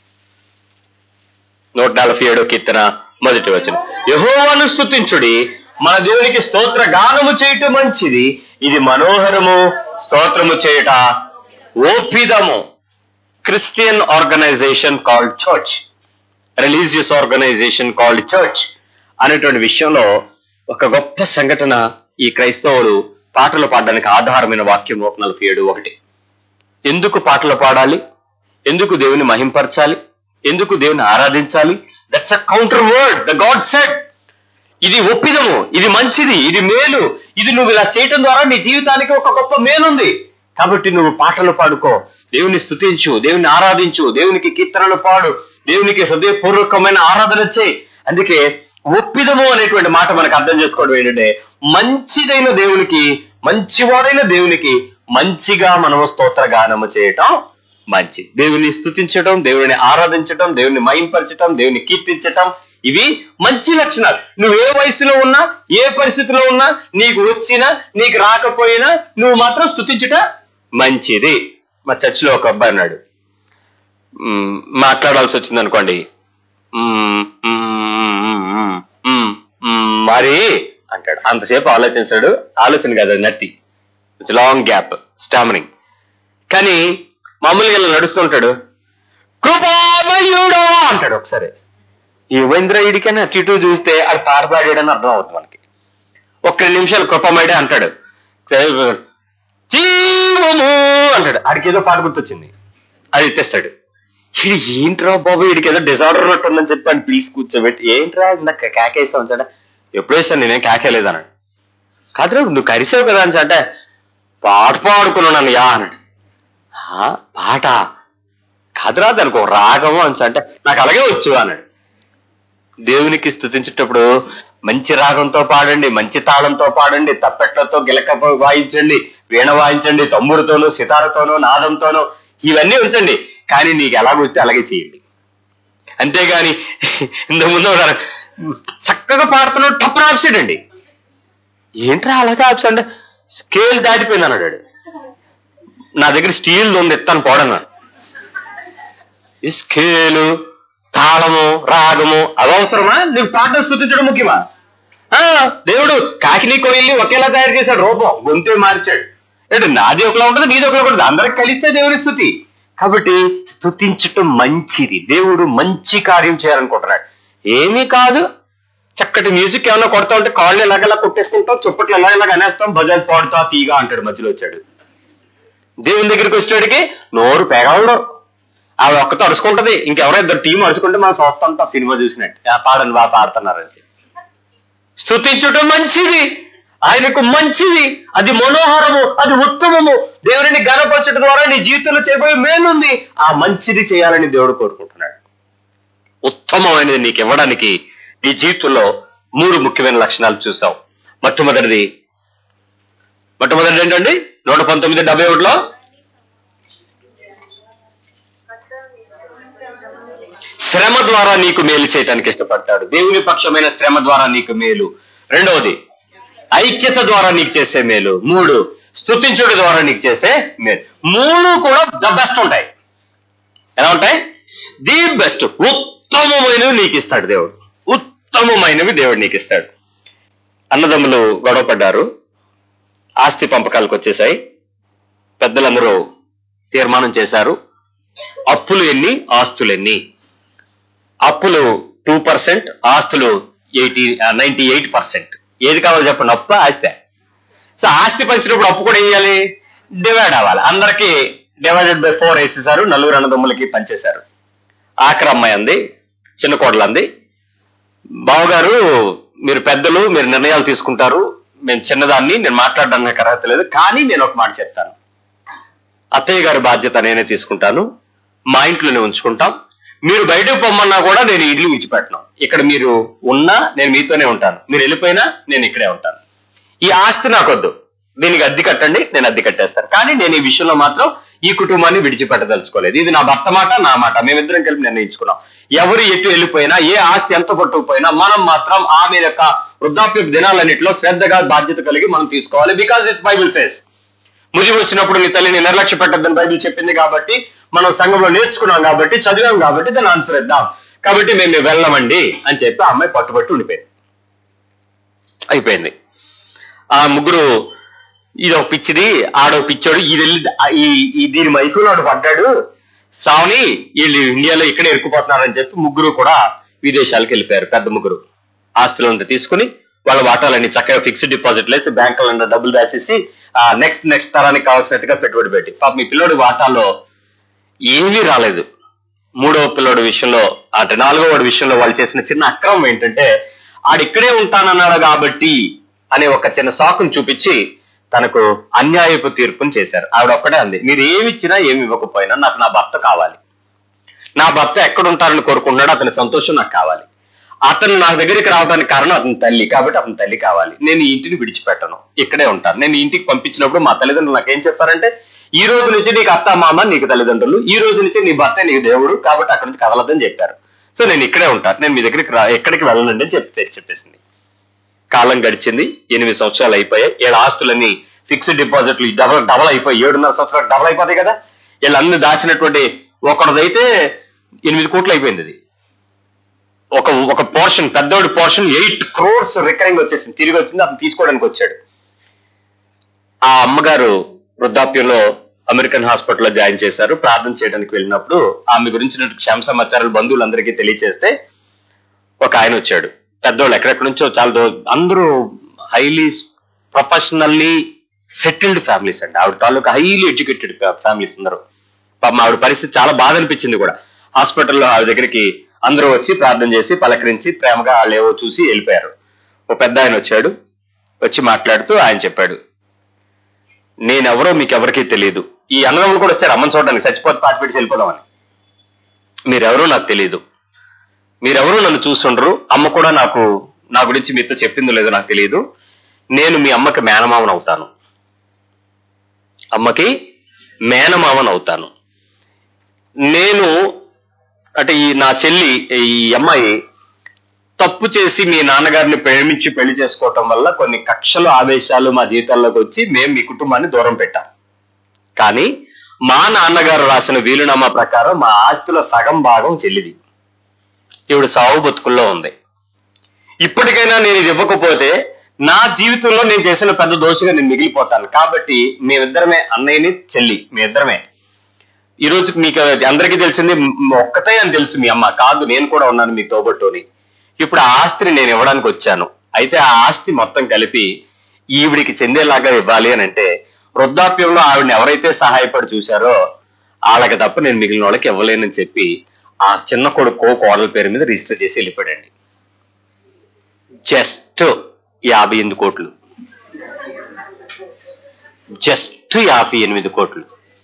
నూట నలభై ఏడో కీర్తన మొదటి వచనం యహోవాను స్తుతించుడి మన దేవునికి స్తోత్ర గానము చేయటం మంచిది ఇది మనోహరము స్తోత్రము చేయుట ఓపిదము Christian organisation called church religious organisation called church అనేటువంటి విషయంలో ఒక గొప్ప సంఘటన ఈ క్రైస్తవులు పాటలు పాడడానికి ఆధారమైన వాక్యం ఒక నలభై ఏడు ఒకటి ఎందుకు పాటలు పాడాలి ఎందుకు దేవుని మహింపరచాలి ఎందుకు దేవుని ఆరాధించాలి that's a counter word the God set ఇది ఒప్పిదము ఇది మంచిది ఇది మేలు ఇది నువ్వు ఇలా చేయటం ద్వారా నీ జీవితానికి ఒక గొప్ప మేలుంది కాబట్టి నువ్వు పాటలు పాడుకో దేవుని స్తుతించు దేవుని ఆరాధించు దేవునికి కీర్తనలు పాడు దేవునికి హృదయపూర్వకమైన ఆరాధన చేయి అందుకే ఒప్పిదము అనేటువంటి మాట మనకు అర్థం చేసుకోవడం ఏంటంటే మంచిదైన దేవునికి మంచివాడైన దేవునికి మంచిగా మనము స్తోత్ర గానము చేయటం మంచి దేవుని స్తుతించటం దేవుని ఆరాధించటం దేవుని మహింపరచటం దేవుని కీర్తించటం ఇవి మంచి లక్షణాలు నువ్వు ఏ వయసులో ఉన్నా ఏ పరిస్థితిలో ఉన్నా నీకు వచ్చినా నీకు రాకపోయినా నువ్వు మాత్రం స్తుతించుట మంచిది మా చర్చిలో ఒక అబ్బాయి ఉన్నాడు మ్మ్, మాట్లాడాల్సి వచ్చింది అనుకోండి మ్మ్, మ్మ్, మ్మ్, మ్మ్, మ్మ్, మరి అంటాడు అంతసేపు ఆలోచించాడు ఆలోచన కాదు అది నత్తి ఇట్స్ లాంగ్ గ్యాప్ స్టామరింగ్ కానీ మామూలుగా ఇలా నడుస్తుంటాడు కృపామయుడో అంటాడు ఒకసారి యువేంద్ర ఇడికని అటు ఇటు చూస్తే అది పాడబాడాడని అర్థం అవుతుంది మనకి ఒక్క రెండు నిమిషాలు కృపమయుడే అంటాడు జీవము అంటాడు ఆడికి ఏదో పాట గుర్తొచ్చింది అది ఇచ్చేస్తాడు ఇది ఏంట్రా బాబు వీడికి ఏదో డిజార్డర్ ఉన్నట్టు ఉందని చెప్పాను ప్లీజ్ కూర్చోబెట్టి ఏంట్రా నాకు కేకేసావు అంటాడా ఎప్పుడు వేసాను నేనేం కేకేలేదు అన్నాడు కాదురా నువ్వు కరిసావు కదా అని అంటే పాట పాడుకున్నాను యా అన్నాడు "హా? పాట కాదురా దానికి ఒక రాగము అని అంటే నాకు అలాగే వచ్చు అన్నాడు దేవునికి స్తుతించేటప్పుడు మంచి రాగంతో పాడండి మంచి తాళంతో పాడండి తప్పెట్లతో గిలక వాయించండి వీణ వాయించండి తమ్ముడుతోనూ సితారతోనూ నాదంతోనూ ఇవన్నీ ఉంచండి కానీ నీకు ఎలా వస్తే అలాగే చేయండి అంతేగాని ఇంతకు ముందు ఒక చక్కగా పాడుతున్నాడు టప్పున ఆప్సాడు అండి ఏంట్రా అలాగే ఆప్స్ అంటే స్కేల్ దాటిపోయింది అన్నాడు వాడు. నా దగ్గర స్టీల్ ఉంది ఎత్తాను పోడన్నాడు ఈ స్కేలు తాళము రాగము అవసరమా నీకు పాట స్థుతించడం ముఖ్యమా ఆ, దేవుడు కాకిని కోయిల్ని ఒకేలా తయారు చేశాడు రూపం గొంతే మార్చాడు ఏంటి నాది ఒకలా ఉంటుంది నీది ఒకలా ఉంటుంది అందరికి కలిస్తే దేవుని స్థుతి కాబట్టి స్థుతించటం మంచిది దేవుడు మంచి కార్యం చేయాలనుకుంటున్నాడు ఏమీ కాదు చక్కటి మ్యూజిక్ ఏమైనా కొడతా ఉంటే కాళ్ళు ఎలాగెలా కొట్టేసుకుంటాం చుప్పట్లు ఎలా ఎలాగ అనేస్తాం బజాజ్ పాడుతా తీగా అంటాడు మధ్యలో వచ్చాడు దేవుని దగ్గరికి వచ్చేటికి నోరు పెగలడు ఆవిడ ఒక్కతో అరుచుకుంటది ఇంకెవరో ఇద్దరు టీం అరుచుకుంటే మనం చూస్తుంటాం సినిమా చూసినట్టు ఆ పాడని బాగా పాడుతున్నారని చెప్పి స్థుతించటం మంచిది ఆయనకు మంచిది అది మనోహరము అది ఉత్తమము దేవుడిని గనపరచడం ద్వారా నీ జీవితంలో చేయబోయే మేలుంది ఆ మంచిది చేయాలని దేవుడు కోరుకుంటున్నాడు ఉత్తమమైనది నీకు ఇవ్వడానికి నీ జీవితంలో మూడు ముఖ్యమైన లక్షణాలు చూసావు మొట్టమొదటిది మొట్టమొదటిది ఏంటండి నూట పంతొమ్మిది డెబ్బై ఒకటిలో శ్రమ ద్వారా నీకు మేలు చేయటానికి ఇష్టపడతాడు దేవుని పక్షమైన శ్రమ ద్వారా నీకు మేలు రెండవది ఐక్యత ద్వారా నీకు చేసే మేలు మూడు స్తుతించుడు ద్వారా నీకు చేసే మేలు మూడు కూడా ద బెస్ట్ ఉంటాయి ఎలా ఉంటాయి ది బెస్ట్ ఉత్తమమైనవి నీకు ఇస్తాడు దేవుడు ఉత్తమమైనవి దేవుడు నీకు ఇస్తాడు అన్నదమ్ములు గొడవ పడ్డారు ఆస్తి పంపకాలకు వచ్చేసాయి పెద్దలందరూ తీర్మానం చేశారు అప్పులు ఎన్ని ఆస్తులు ఎన్ని అప్పులు టూ పర్సెంట్ ఆస్తులు ఎయిటీ నైన్టీ ఎయిట్ పర్సెంట్ ఏది కావాలో చెప్పండి అప్పు ఆస్తి సో ఆస్తి పంచినప్పుడు అప్పు కూడా ఏం చేయాలి డివైడ్ అవ్వాలి అందరికి డివైడెడ్ బై ఫోర్ వేసేసారు నలుగురు అన్నదమ్ములకి పంచేశారు ఆఖరి అమ్మాయి అంది చిన్న కోడలు అంది బావగారు మీరు పెద్దలు మీరు నిర్ణయాలు తీసుకుంటారు నేను చిన్నదాన్ని నేను మాట్లాడడానికి నాకు అర్హత లేదు కానీ నేను ఒక మాట చెప్తాను అత్తయ్య గారి బాధ్యత నేనే తీసుకుంటాను మా ఇంట్లోనే ఉంచుకుంటాం మీరు బయటకు పొమ్మన్నా కూడా నేను ఇల్లు విడిచిపెట్టను ఇక్కడ మీరు ఉన్నా నేను మీతోనే ఉంటాను మీరు వెళ్ళిపోయినా నేను ఇక్కడే ఉంటాను ఈ ఆస్తి నాకొద్దు దీనికి అద్దె కట్టండి నేను అద్దె కట్టేస్తాను కానీ నేను ఈ విషయంలో మాత్రం ఈ కుటుంబాన్ని విడిచిపెట్టదలుచుకోలేదు ఇది నా భర్త మాట నా మాట మేమిద్దరం కలిపి నిర్ణయించుకున్నాం ఎవరు ఎటు వెళ్ళిపోయినా ఏ ఆస్తి ఎంత పట్టుకుపోయినా మనం మాత్రం ఆమె యొక్క వృద్ధాప్య దినాలన్నింటిలో శ్రద్ధగా బాధ్యత కలిగి మనం తీసుకోవాలి బికాస్ ఇట్స్ బైబిల్ సేస్ ముది వచ్చినప్పుడు నీ తల్లిని నిర్లక్ష్య పెట్టద్దని బైబిల్ చెప్పింది కాబట్టి మనం సంఘంలో నేర్చుకున్నాం కాబట్టి చదివాం కాబట్టి దాన్ని అనుసరిద్దాం కాబట్టి మేము వెళ్ళమండి అని చెప్పి ఆ అమ్మాయి పట్టుబట్టి ఉండిపోయింది అయిపోయింది ఆ ముగ్గురు ఇది ఒక పిచ్చిది ఆడో పిచ్చోడు ఇది వెళ్ళి ఈ ఈ దీని మైకులో వాడు పడ్డాడు సావుని వీళ్ళు ఇండియాలో ఇక్కడే ఇరుక్కుపోతున్నారని చెప్పి ముగ్గురు కూడా విదేశాలకు వెళ్ళిపోయారు పెద్ద ముగ్గురు ఆస్తులంతా తీసుకుని వాళ్ళ వాటాలన్నీ చక్కగా ఫిక్స్డ్ డిపాజిట్ వేసి బ్యాంకులలో డబ్బులు దాచేసి ఆ నెక్స్ట్ నెక్స్ట్ తరానికి కావాల్సినట్టుగా పెట్టుబడి పెట్టి పాప మీ పిల్లోడి వాటాలో ఏమీ రాలేదు మూడవ పిల్లోడి విషయంలో అంటే నాలుగో వాడి విషయంలో వాళ్ళు చేసిన చిన్న అక్రమం ఏంటంటే ఆడిక్కడే ఉంటానన్నాడు కాబట్టి అనే ఒక చిన్న సాకును చూపించి తనకు అన్యాయపు తీర్పుని చేశారు ఆవిడ ఒక్కడే అంది మీరు ఏమి ఇచ్చినా ఏమి ఇవ్వకపోయినా నాకు నా భర్త కావాలి నా భర్త ఎక్కడ ఉంటారని కోరుకుంటున్నాడో అతని సంతోషం నాకు కావాలి అతను నా దగ్గరికి రావడానికి కారణం అతని తల్లి కాబట్టి అతని తల్లి కావాలి నేను ఈ ఇంటిని విడిచిపెట్టను ఇక్కడే ఉంటాను నేను ఈ ఇంటికి పంపించినప్పుడు మా తల్లిదండ్రులు నాకేం చెప్పారంటే ఈ రోజు నుంచి నీకు అత్త మామ నీకు తల్లిదండ్రులు ఈ రోజు నుంచి నీ భర్త నీకు దేవుడు కాబట్టి అక్కడి నుంచి కదలదని చెప్పారు సో నేను ఇక్కడే ఉంటాను నేను మీ దగ్గరికి రా ఎక్కడికి వెళ్ళనండి అని చెప్పి చెప్పేసింది కాలం గడిచింది ఎనిమిది సంవత్సరాలు అయిపోయాయి ఏడు ఆస్తులన్నీ ఫిక్స్డ్ డిపాజిట్లు డబల్ డబల్ అయిపోయి ఏడున్నర సంవత్సరాలు డబల్ అయిపోతాయి కదా వీళ్ళన్ని దాచినటువంటి ఒకటిదైతే ఎనిమిది కోట్లు అయిపోయింది అది ఒక ఒక పోర్షన్ పెద్దోడి పోర్షన్ ఎయిట్ క్రోర్స్ రికరింగ్ వచ్చేసింది తిరిగి వచ్చింది అతను తీసుకోవడానికి వచ్చాడు ఆ అమ్మగారు వృద్ధాప్యంలో అమెరికన్ హాస్పిటల్లో జాయిన్ చేశారు ప్రార్థన చేయడానికి వెళ్ళినప్పుడు ఆమె గురించిన క్షేమ సమాచారాలు బంధువులందరికీ తెలియచేస్తే ఒక ఆయన వచ్చాడు పెద్దోళ్ళు ఎక్కడెక్కడి నుంచో చాలా దూ- అందరూ హైలీ ప్రొఫెషనల్లీ సెటిల్డ్ ఫ్యామిలీస్ అండి ఆవిడ తాలూకా హైలీ ఎడ్యుకేటెడ్ ఫ్యామిలీస్ అందరూ పాపం ఆవిడ పరిస్థితి చాలా బాధ అనిపించింది కూడా హాస్పిటల్లో ఆవిడ దగ్గరికి అందరూ వచ్చి ప్రార్థన చేసి పలకరించి ప్రేమగా వాళ్ళు ఏవో చూసి వెళ్ళిపోయారు ఓ పెద్ద ఆయన వచ్చాడు వచ్చి మాట్లాడుతూ ఆయన చెప్పాడు నేనెవరో మీకు ఎవరికీ తెలియదు ఈ అన్నదమ్ములు కూడా వచ్చారు అమ్మని చూడడానికి చచ్చిపోతే పాటి పెట్టి వెళ్ళిపోదామని మీరెవరో నాకు తెలియదు మీరెవరూ నన్ను చూస్తుండ్రు అమ్మ కూడా నాకు నా గురించి మీతో చెప్పిందో లేదో నాకు తెలియదు నేను మీ అమ్మకి మేనమామను అవుతాను అమ్మకి మేనమామను అవుతాను నేను అంటే ఈ నా చెల్లి ఈ అమ్మాయి తప్పు చేసి మీ నాన్నగారిని ప్రేమించి పెళ్లి చేసుకోవటం వల్ల కొన్ని కక్షలు ఆవేశాలు మా జీవితాల్లోకి వచ్చి మేము మీ కుటుంబాన్ని దూరం పెట్టాం కానీ మా నాన్నగారు రాసిన వీలునామా ప్రకారం మా ఆస్తిలో సగం భాగం చెల్లిది ఈవిడ సావు బతుకుల్లో ఉంది ఇప్పటికైనా నేను ఇది ఇవ్వకపోతే నా జీవితంలో నేను చేసిన పెద్ద దోషిగా నేను మిగిలిపోతాను కాబట్టి మేమిద్దరమే అన్నయ్యని చెల్లి మేమిద్దరమే ఈ రోజు మీకు అందరికీ తెలిసింది మ్, ఒక్కతే అని తెలుసు మీ అమ్మ కాదు నేను కూడా ఉన్నాను మీ తోబట్టుని ఇప్పుడు ఆ ఆస్తిని నేను ఇవ్వడానికి వచ్చాను అయితే ఆ ఆస్తి మొత్తం కలిపి ఈవిడికి చెందేలాగా ఇవ్వాలి అని అంటే వృద్ధాప్యంలో ఆవిడని ఎవరైతే సహాయపడి చూశారో వాళ్ళకి తప్ప నేను మిగిలిన వాళ్ళకి ఇవ్వలేనని చెప్పి ఆ చిన్న కొడుకు కోడల పేరు మీద రిజిస్టర్ చేసి వెళ్ళిపోయాడండి జస్ట్ యాభై ఎనిమిది కోట్లు జస్ట్ యాభై ఎనిమిది కోట్లు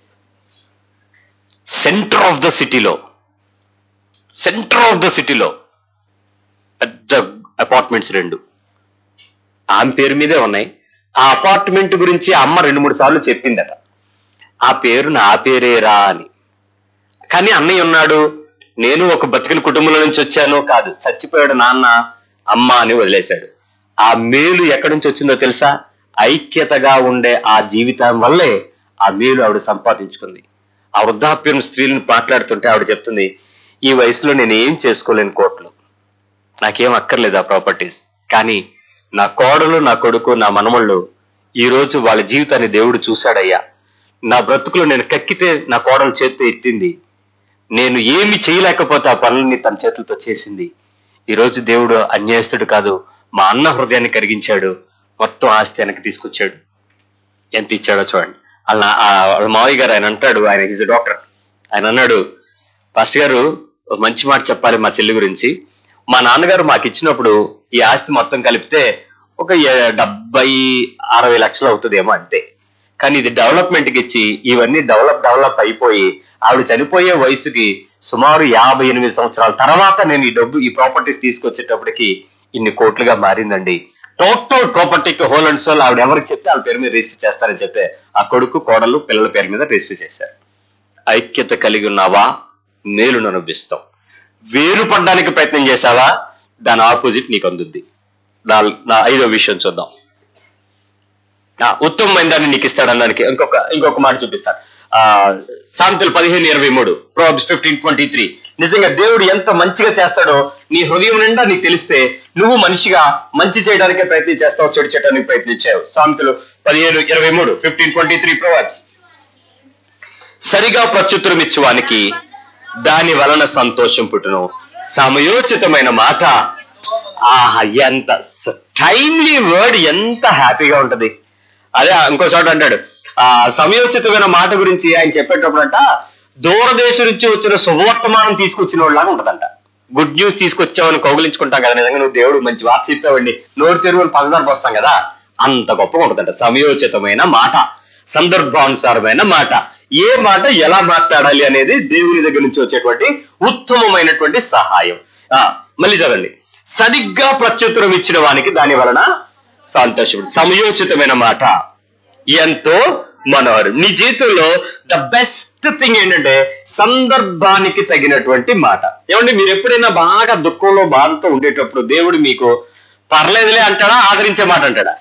సెంటర్ ఆఫ్ ద సిటీలో సెంటర్ ఆఫ్ ద సిటీలో పెద్ద అపార్ట్మెంట్స్ రెండు ఆమె పేరు మీదే ఉన్నాయి ఆ అపార్ట్మెంట్ గురించి ఆ అమ్మ రెండు మూడు సార్లు చెప్పిందట ఆ పేరు నా పేరేరా అని కానీ అన్నయ్య ఉన్నాడు నేను ఒక బతికిన కుటుంబంలో నుంచి వచ్చాను కాదు చచ్చిపోయాడు నాన్న అమ్మ అని వదిలేశాడు ఆ మేలు ఎక్కడి నుంచి వచ్చిందో తెలుసా ఐక్యతగా ఉండే ఆ జీవితం వల్లే ఆ మేలు ఆవిడ సంపాదించుకుంది ఆ వృద్ధాప్యం స్త్రీలను మాట్లాడుతుంటే ఆవిడ చెప్తుంది ఈ వయసులో నేను ఏం చేసుకోలేను కోట్లు నాకేం అక్కర్లేదు ఆ ప్రాపర్టీస్ కానీ నా కోడలు నా కొడుకు నా మనమళ్ళు ఈ రోజు వాళ్ళ జీవితాన్ని దేవుడు చూశాడయ్యా నా బ్రతుకులో నేను కక్కితే నా కోడలు చేతితో ఎత్తింది నేను ఏమి చేయలేకపోతే ఆ పనులని తన చేతులతో చేసింది ఈ రోజు దేవుడు అన్యాయస్తుడు కాదు మా అన్న హృదయాన్ని కరిగించాడు మొత్తం ఆస్తి వెనక్కి తీసుకొచ్చాడు ఎంత ఇచ్చాడో చూడండి వాళ్ళ ఆ వాళ్ళ మావయ్య గారు ఆయన అంటాడు ఆయన ఈజ్ డాక్టర్ ఆయన అన్నాడు పాస్టర్ గారు ఒక మంచి మాట చెప్పాలి మా చెల్లి గురించి మా నాన్నగారు మాకు ఇచ్చినప్పుడు ఈ ఆస్తి మొత్తం కలిపితే ఒక ఏ- డెబ్బై అరవై లక్షలు అవుతుందేమో అంతే కానీ ఇది డెవలప్మెంట్ కి ఇచ్చి ఇవన్నీ డెవలప్ డెవలప్ అయిపోయి ఆవిడ చనిపోయే వయసుకి సుమారు యాభై ఎనిమిది సంవత్సరాల తర్వాత నేను ఈ డబ్బు ఈ ప్రాపర్టీస్ తీసుకొచ్చేటప్పటికి ఇన్ని కోట్లుగా మారిందండి టోటల్ ప్రాపర్టీకి హోల్ అండ్ సోల్ ఆవిడ ఎవరికి చెప్తే వాళ్ళ పేరు మీద రిజిస్టర్ చేస్తారని చెప్తే ఆ కొడుకు కోడలు పిల్లల పేరు మీద రిజిస్టర్ చేశారు ఐక్యత కలిగి ఉన్నావా మేలును అనుభవిస్తావు వేరు పడడానికి ప్రయత్నం చేశావా దాని ఆపోజిట్ నీకు అందుద్ది నా- నా ఐదో విషయం చూద్దాం ఆ, ఉత్తమమైన దాన్ని నీకు ఇస్తాడు అనడానికి ఇంకొక ఇంకొక మాట చూపిస్తాను ఆ సామెతలు పదిహేను ఇరవై మూడు ప్రోబ్స్ ఫిఫ్టీన్ ట్వంటీ త్రీ నిజంగా దేవుడు ఎంత మంచిగా చేస్తాడో నీ హృదయం నిండా నీకు తెలిస్తే నువ్వు మనిషిగా మంచి చేయడానికే ప్రయత్నం చేస్తావు చెడు చేయడానికి ప్రయత్నించావు సామెతలు పదిహేను ఇరవై మూడు ఫిఫ్టీన్ ట్వంటీ త్రీ ప్రోబ్స్ సరిగా ప్రత్యుత్తరం ఇచ్చువానికి దాని వలన సంతోషం పుట్టును సమయోచితమైన మాట ఆహా ఎంత టైమ్లీ వర్డ్ ఎంత హ్యాపీగా ఉంటది అదే ఇంకో చోట అంటాడు ఆ సమయోచితమైన మాట గురించి ఆయన చెప్పేటప్పుడు అంట దూరదేశం నుంచి వచ్చిన శుభవర్తమానం తీసుకొచ్చిన వాళ్ళగా ఉంటదంట గుడ్ న్యూస్ తీసుకొచ్చావని కౌగులించుకుంటాం కదా నిజంగా నువ్వు దేవుడు మంచి వార్త చెప్పావండి నోరు తెరువుని పదదారు పోస్తాం కదా అంత గొప్పగా ఉంటదంట సమయోచితమైన మాట సందర్భానుసారమైన మాట ఏ మాట ఎలా మాట్లాడాలి అనేది దేవుని దగ్గర నుంచి వచ్చేటువంటి ఉత్తమమైనటువంటి సహాయం ఆ మళ్ళీ చదవండి సరిగ్గా ప్రత్యుత్తరం ఇచ్చిన వానికి దాని వలన సంతోషం సమయోచితమైన మాట ఎంతో మనోహరం నీ జీవితంలో ద బెస్ట్ థింగ్ ఏంటంటే సందర్భానికి తగినటువంటి మాట ఏమండి మీరు ఎప్పుడైనా బాగా దుఃఖంలో బాధతో ఉండేటప్పుడు దేవుడు మీకు పర్లేదులే అంటాడా ఆదరించే మాట అంటాడా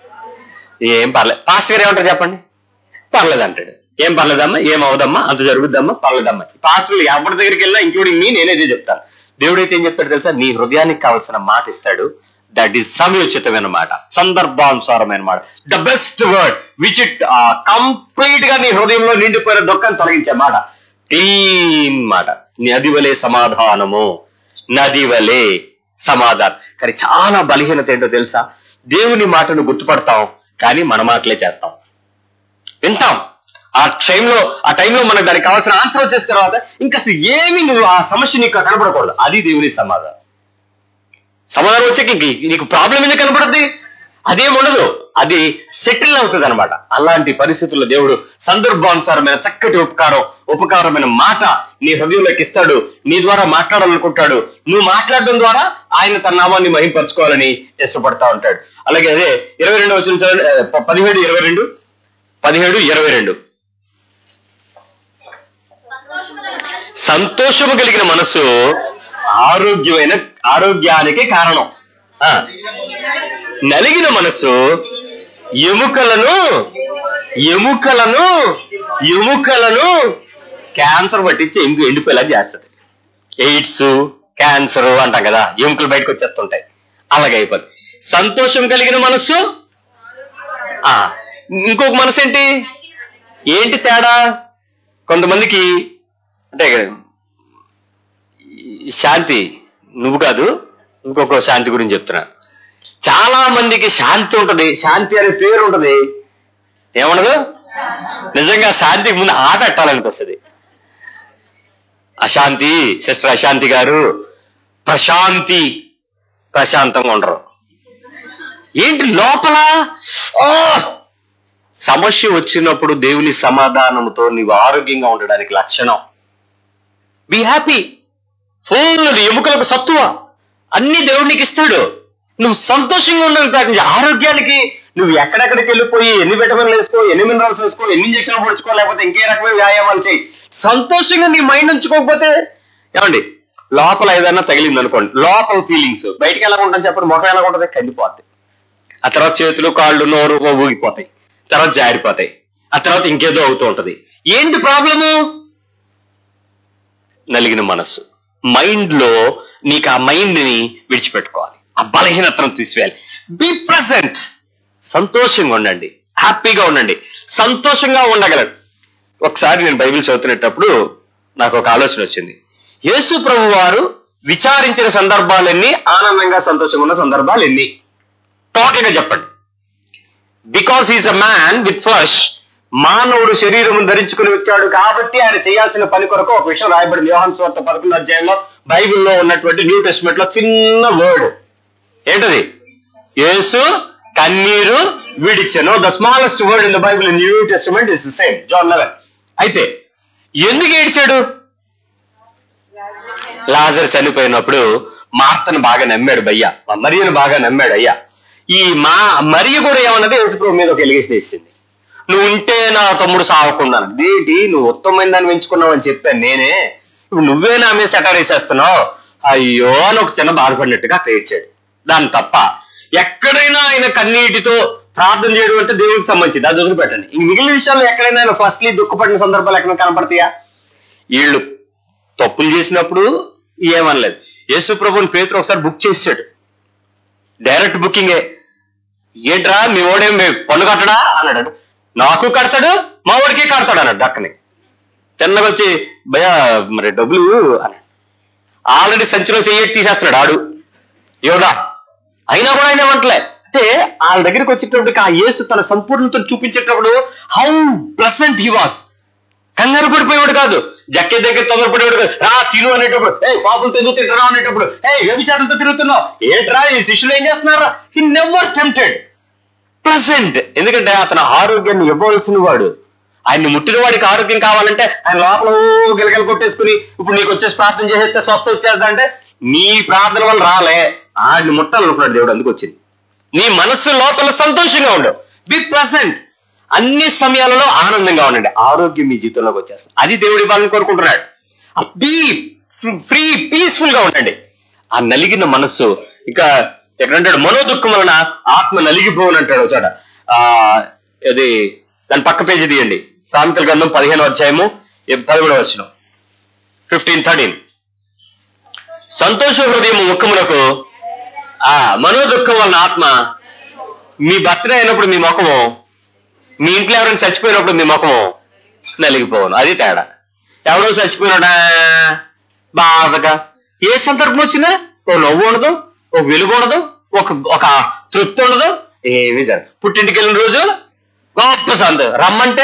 ఏం పర్లేదు పాస్టర్ గారు ఏమంటారు చెప్పండి పర్లేదు అంటాడు ఏం పర్లేదమ్మా ఏం అవదమ్మా అంత జరుగుద్దమ్మా పర్లేదమ్మా పాస్టర్లు ఎవరి దగ్గరికి వెళ్ళినా ఇంక్లూడింగ్ మీ నేనేదే చెప్తాను దేవుడైతే ఏం చెప్తాడు తెలుసా నీ హృదయానికి కావాల్సిన మాట ఇస్తాడు దట్ ఈస్ సమయోచితమైన మాట సందర్భానుసారమైన మాట the best word which it complete గా నీ హృదయంలో నిండిపోయిన దుఃఖం తొలగించే మాట క్లీన్ మాట నది వలే సమాధానము నది వలే సమాధానం కానీ చాలా బలహీనత ఏంటో తెలుసా దేవుని మాటను గుర్తుపడతాం కానీ మన మాటలే చేస్తాం వింటాం ఆ టైంలో ఆ టైంలో మనకు దానికి కావాల్సిన ఆన్సర్ వచ్చేసిన తర్వాత ఇంకా అసలు ఏమి నువ్వు ఆ సమస్య నీకు కనపడకూడదు అది దేవుని సమాధానం సమాధానం వచ్చాక ఇంక నీకు ప్రాబ్లం ఎందుకు కనపడుద్ది అదేం ఉండదు అది సెటిల్ అవుతుంది అనమాట అలాంటి పరిస్థితుల్లో దేవుడు సందర్భానుసారమైన చక్కటి ఉపకారం ఉపకారమైన మాట నీ హృదయంలోకి ఇస్తాడు నీ ద్వారా మాట్లాడాలనుకుంటాడు నువ్వు మాట్లాడడం ద్వారా ఆయన తన నామాన్ని మహింపరచుకోవాలని ఇష్టపడతా ఉంటాడు అలాగే అదే ఇరవై రెండు వచ్చిన చదవండి, ఆ, ప- పదిహేడు ఇరవై రెండు పదిహేడు ఇరవై రెండు సంతోషము కలిగిన మనసు ఆరోగ్యమైన ఆరోగ్యానికి కారణం ఆ, నలిగిన మనసు ఎముకలను ఎముకలను ఎముకలను క్యాన్సర్ పట్టించి ఎముక ఎండిపోయేలా చేస్తుంది ఎయిడ్స్ క్యాన్సర్ అంటాం కదా ఎముకలు బయటకు వచ్చేస్తుంటాయి అలాగే అయిపోతుంది సంతోషం కలిగిన మనస్సు ఆ ఇంకొక మనసు ఏంటి ఏంటి తేడా కొంతమందికి అంటే ఈ శాంతి నువ్వు కాదు ఇంకొక శాంతి గురించి చెప్తున్నా చాలా మందికి శాంతి ఉంటది శాంతి అనే పేరు ఉంటది ఏముండదు నిజంగా శాంతికి ముందు ఆట అట్టాలనిపిస్తుంది అశాంతి సిస్టర్ అశాంతి గారు ప్రశాంతి ప్రశాంతంగా ఉండరు ఏంటి లోపల ఆ! సమస్య వచ్చినప్పుడు దేవుని సమాధానంతో నీవు ఆరోగ్యంగా ఉండడానికి లక్షణం బి హ్యాపీ ఫుల్ ఎముకలకు సత్తువ అన్ని దేవుడికి ఇస్తాడు నువ్వు సంతోషంగా ఉండడానికి ప్రయత్నించి ఆరోగ్యానికి నువ్వు ఎక్కడెక్కడికి వెళ్ళిపోయి ఎన్ని విటమిన్లు వేసుకో ఎన్ని మినరల్స్ వేసుకో ఎన్ని ఇంజక్షన్లు పొడుచుకో లేకపోతే ఇంకే రకమైన వ్యాయామాలు చేయి సంతోషంగా నీ మైండ్ ఉంచుకోకపోతే ఏమండి లోపల ఏదైనా తగిలింది అనుకోండి లోపల ఫీలింగ్స్ బయటికి ఎలా ఉంటుంది చెప్పండి ముఖం ఎలా ఉంటుంది కందిపోద్ది ఆ తర్వాత చేతులు కాళ్ళు నోరు ఊగిపోతాయి తర్వాత జారిపోతాయి ఆ తర్వాత ఇంకేదో అవుతూ ఉంటది ఏంటి ప్రాబ్లము నలిగిన మనస్సు మైండ్ లో నీకు ఆ మైండ్ ని విడిచిపెట్టుకోవాలి ఆ బలహీనతను తీసివేయాలి బి ప్రజెంట్ సంతోషంగా ఉండండి హ్యాపీగా ఉండండి సంతోషంగా ఉండగలరు ఒకసారి నేను బైబిల్ చదువుతున్నప్పుడు నాకు ఒక ఆలోచన వచ్చింది యేసు ప్రభు వారు విచారించిన సందర్భాలు ఎన్ని ఆనందంగా సంతోషంగా ఉన్న సందర్భాలు ఎన్ని టోటల్ గా చెప్పండి because is a man with flesh మానవుడు శరీరం ధరించుకుని వచ్చాడు కాబట్టి ఆయన చేయాల్సిన పని కొరకు ఒక విషయం రాయబడింది యోహాన్ స్వార్థ పదకొండు అధ్యాయంలో బైబిల్లో ఉన్నటువంటి న్యూ టెస్ట్మెంట్ లో చిన్న వర్డ్ ఏంటది యేసు కన్నీరు విడిచెను the smallest word in the Bible New Testament is the same John eleven అయితే ఎందుకు ఏడ్చాడు లాజర్ చనిపోయినప్పుడు మార్తను బాగా నమ్మాడు భయ్య మరియను బాగా నమ్మాడు అయ్యా ఈ మా మరియ కూడా ఏమన్నది యేసుప్రభు మీద ఒక ఎలిగేషన్ వేసింది నువ్వు ఉంటే నా తమ్ముడు సావకుండా అన్నది. ఏంటి నువ్వు ఉత్తమమైన దాన్ని పెంచుకున్నావు అని చెప్పాను నేనే ఇప్పుడు నువ్వే నా మీద సెటర్ వేసేస్తున్నావు అయ్యో అని ఒక చిన్న బాధపడినట్టుగా పేర్చాడు దాని తప్ప ఎక్కడైనా ఆయన కన్నీటితో ప్రార్థన చేయడం అంటే దేవుడికి సంబంధించింది అది వదిలిపెట్టండి ఇంక మిగిలిన విషయాల్లో ఎక్కడైనా ఫస్ట్లీ దుఃఖపడిన సందర్భాలు ఎక్కడైనా కనపడతాయా వీళ్ళు తప్పులు చేసినప్పుడు ఏమనలేదు యేసు ప్రభుని పేతురు ఒకసారి బుక్ చేసాడు డైరెక్ట్ బుకింగే ఏంట్రా మీ ఓడేం పన్ను కట్టడా అన్నాడు నాకు కడతాడు మా వాడికి కడతాడు అన్నాడు దక్కని తిన్నగా వచ్చి భయ మరి డబ్బులు అన్నాడు ఆల్రెడీ సంచిలో చెయ్యి తీసేస్తున్నాడు ఆడు యోగా అయినా కూడా ఆయన ఏమంటలే అంటే వాళ్ళ దగ్గరికి వచ్చేటప్పటికి ఆ యేసు తన సంపూర్ణత చూపించేటప్పుడు హౌ ప్లసెంట్ హీ వాస్ కంగారు పడిపోయేవాడు కాదు జక్కే దగ్గర తొందరపడేవాడు కాదు రా తిను అనేటప్పుడు ఏ పాపులతో ఎందుకు తింటున్నావు అనేటప్పుడు ఏ వ్యభిచారులతో తిరుగుతున్నావు ఏంట్రా ఈ శిష్యులు ఏం చేస్తున్నారా హీ నెవర్ టెంప్టెడ్ ప్లసెంట్ ఎందుకంటే అతను ఆరోగ్యాన్ని ఇవ్వవలసిన వాడు ఆయన్ని ముట్టిన వాడికి ఆరోగ్యం కావాలంటే ఆయన లోపల ఓ గిలగలు కొట్టేసుకుని ఇప్పుడు నీకు వచ్చేసి ప్రార్థన చేసేస్తే స్వస్థ వచ్చేస్తా అంటే నీ ప్రార్థన వల్ల రాలే ఆయన్ని ముట్టాలనుకున్నాడు దేవుడు అందుకు వచ్చింది నీ మనస్సు లోపల సంతోషంగా ఉండు బి ప్లసెంట్ అన్ని సమయాలలో ఆనందంగా ఉండండి ఆరోగ్యం మీ జీవితంలోకి వచ్చేస్తుంది అది దేవుడి ఇవ్వాలని కోరుకుంటున్నాడు బీ ఫ్రీ పీస్ఫుల్ గా ఉండండి ఆ నలిగిన మనస్సు ఇంకా ఎక్కడంటాడు మనోదుఖం వలన ఆత్మ నలిగిపోవని అంటాడు ఒక చోట ఆ ఇది దాని పక్క పేజీ తీయండి సామెతల గ్రంథం పదిహేను అధ్యాయము పదిహేడు వచ్చిన ఫిఫ్టీన్ థర్టీన్ సంతోష హృదయం ముఖములకు ఆ మనోదుఖం వలన ఆత్మ మీ బర్త్డే అయినప్పుడు మీ ముఖము మీ ఇంట్లో ఎవరైనా చచ్చిపోయినప్పుడు మీ ముఖము నలిగిపోవను అది తేడా ఎవడో చచ్చిపోయినాడా బాధగా ఏ సందర్భం వచ్చినా ఓ నవ్వు ఉండదు ఓ వెలుగు ఉండదు ఒక ఒక తృప్తి ఉండదు ఏమీ జరగదు పుట్టింటికి వెళ్ళిన రోజు గొప్ప సంత రమ్మంటే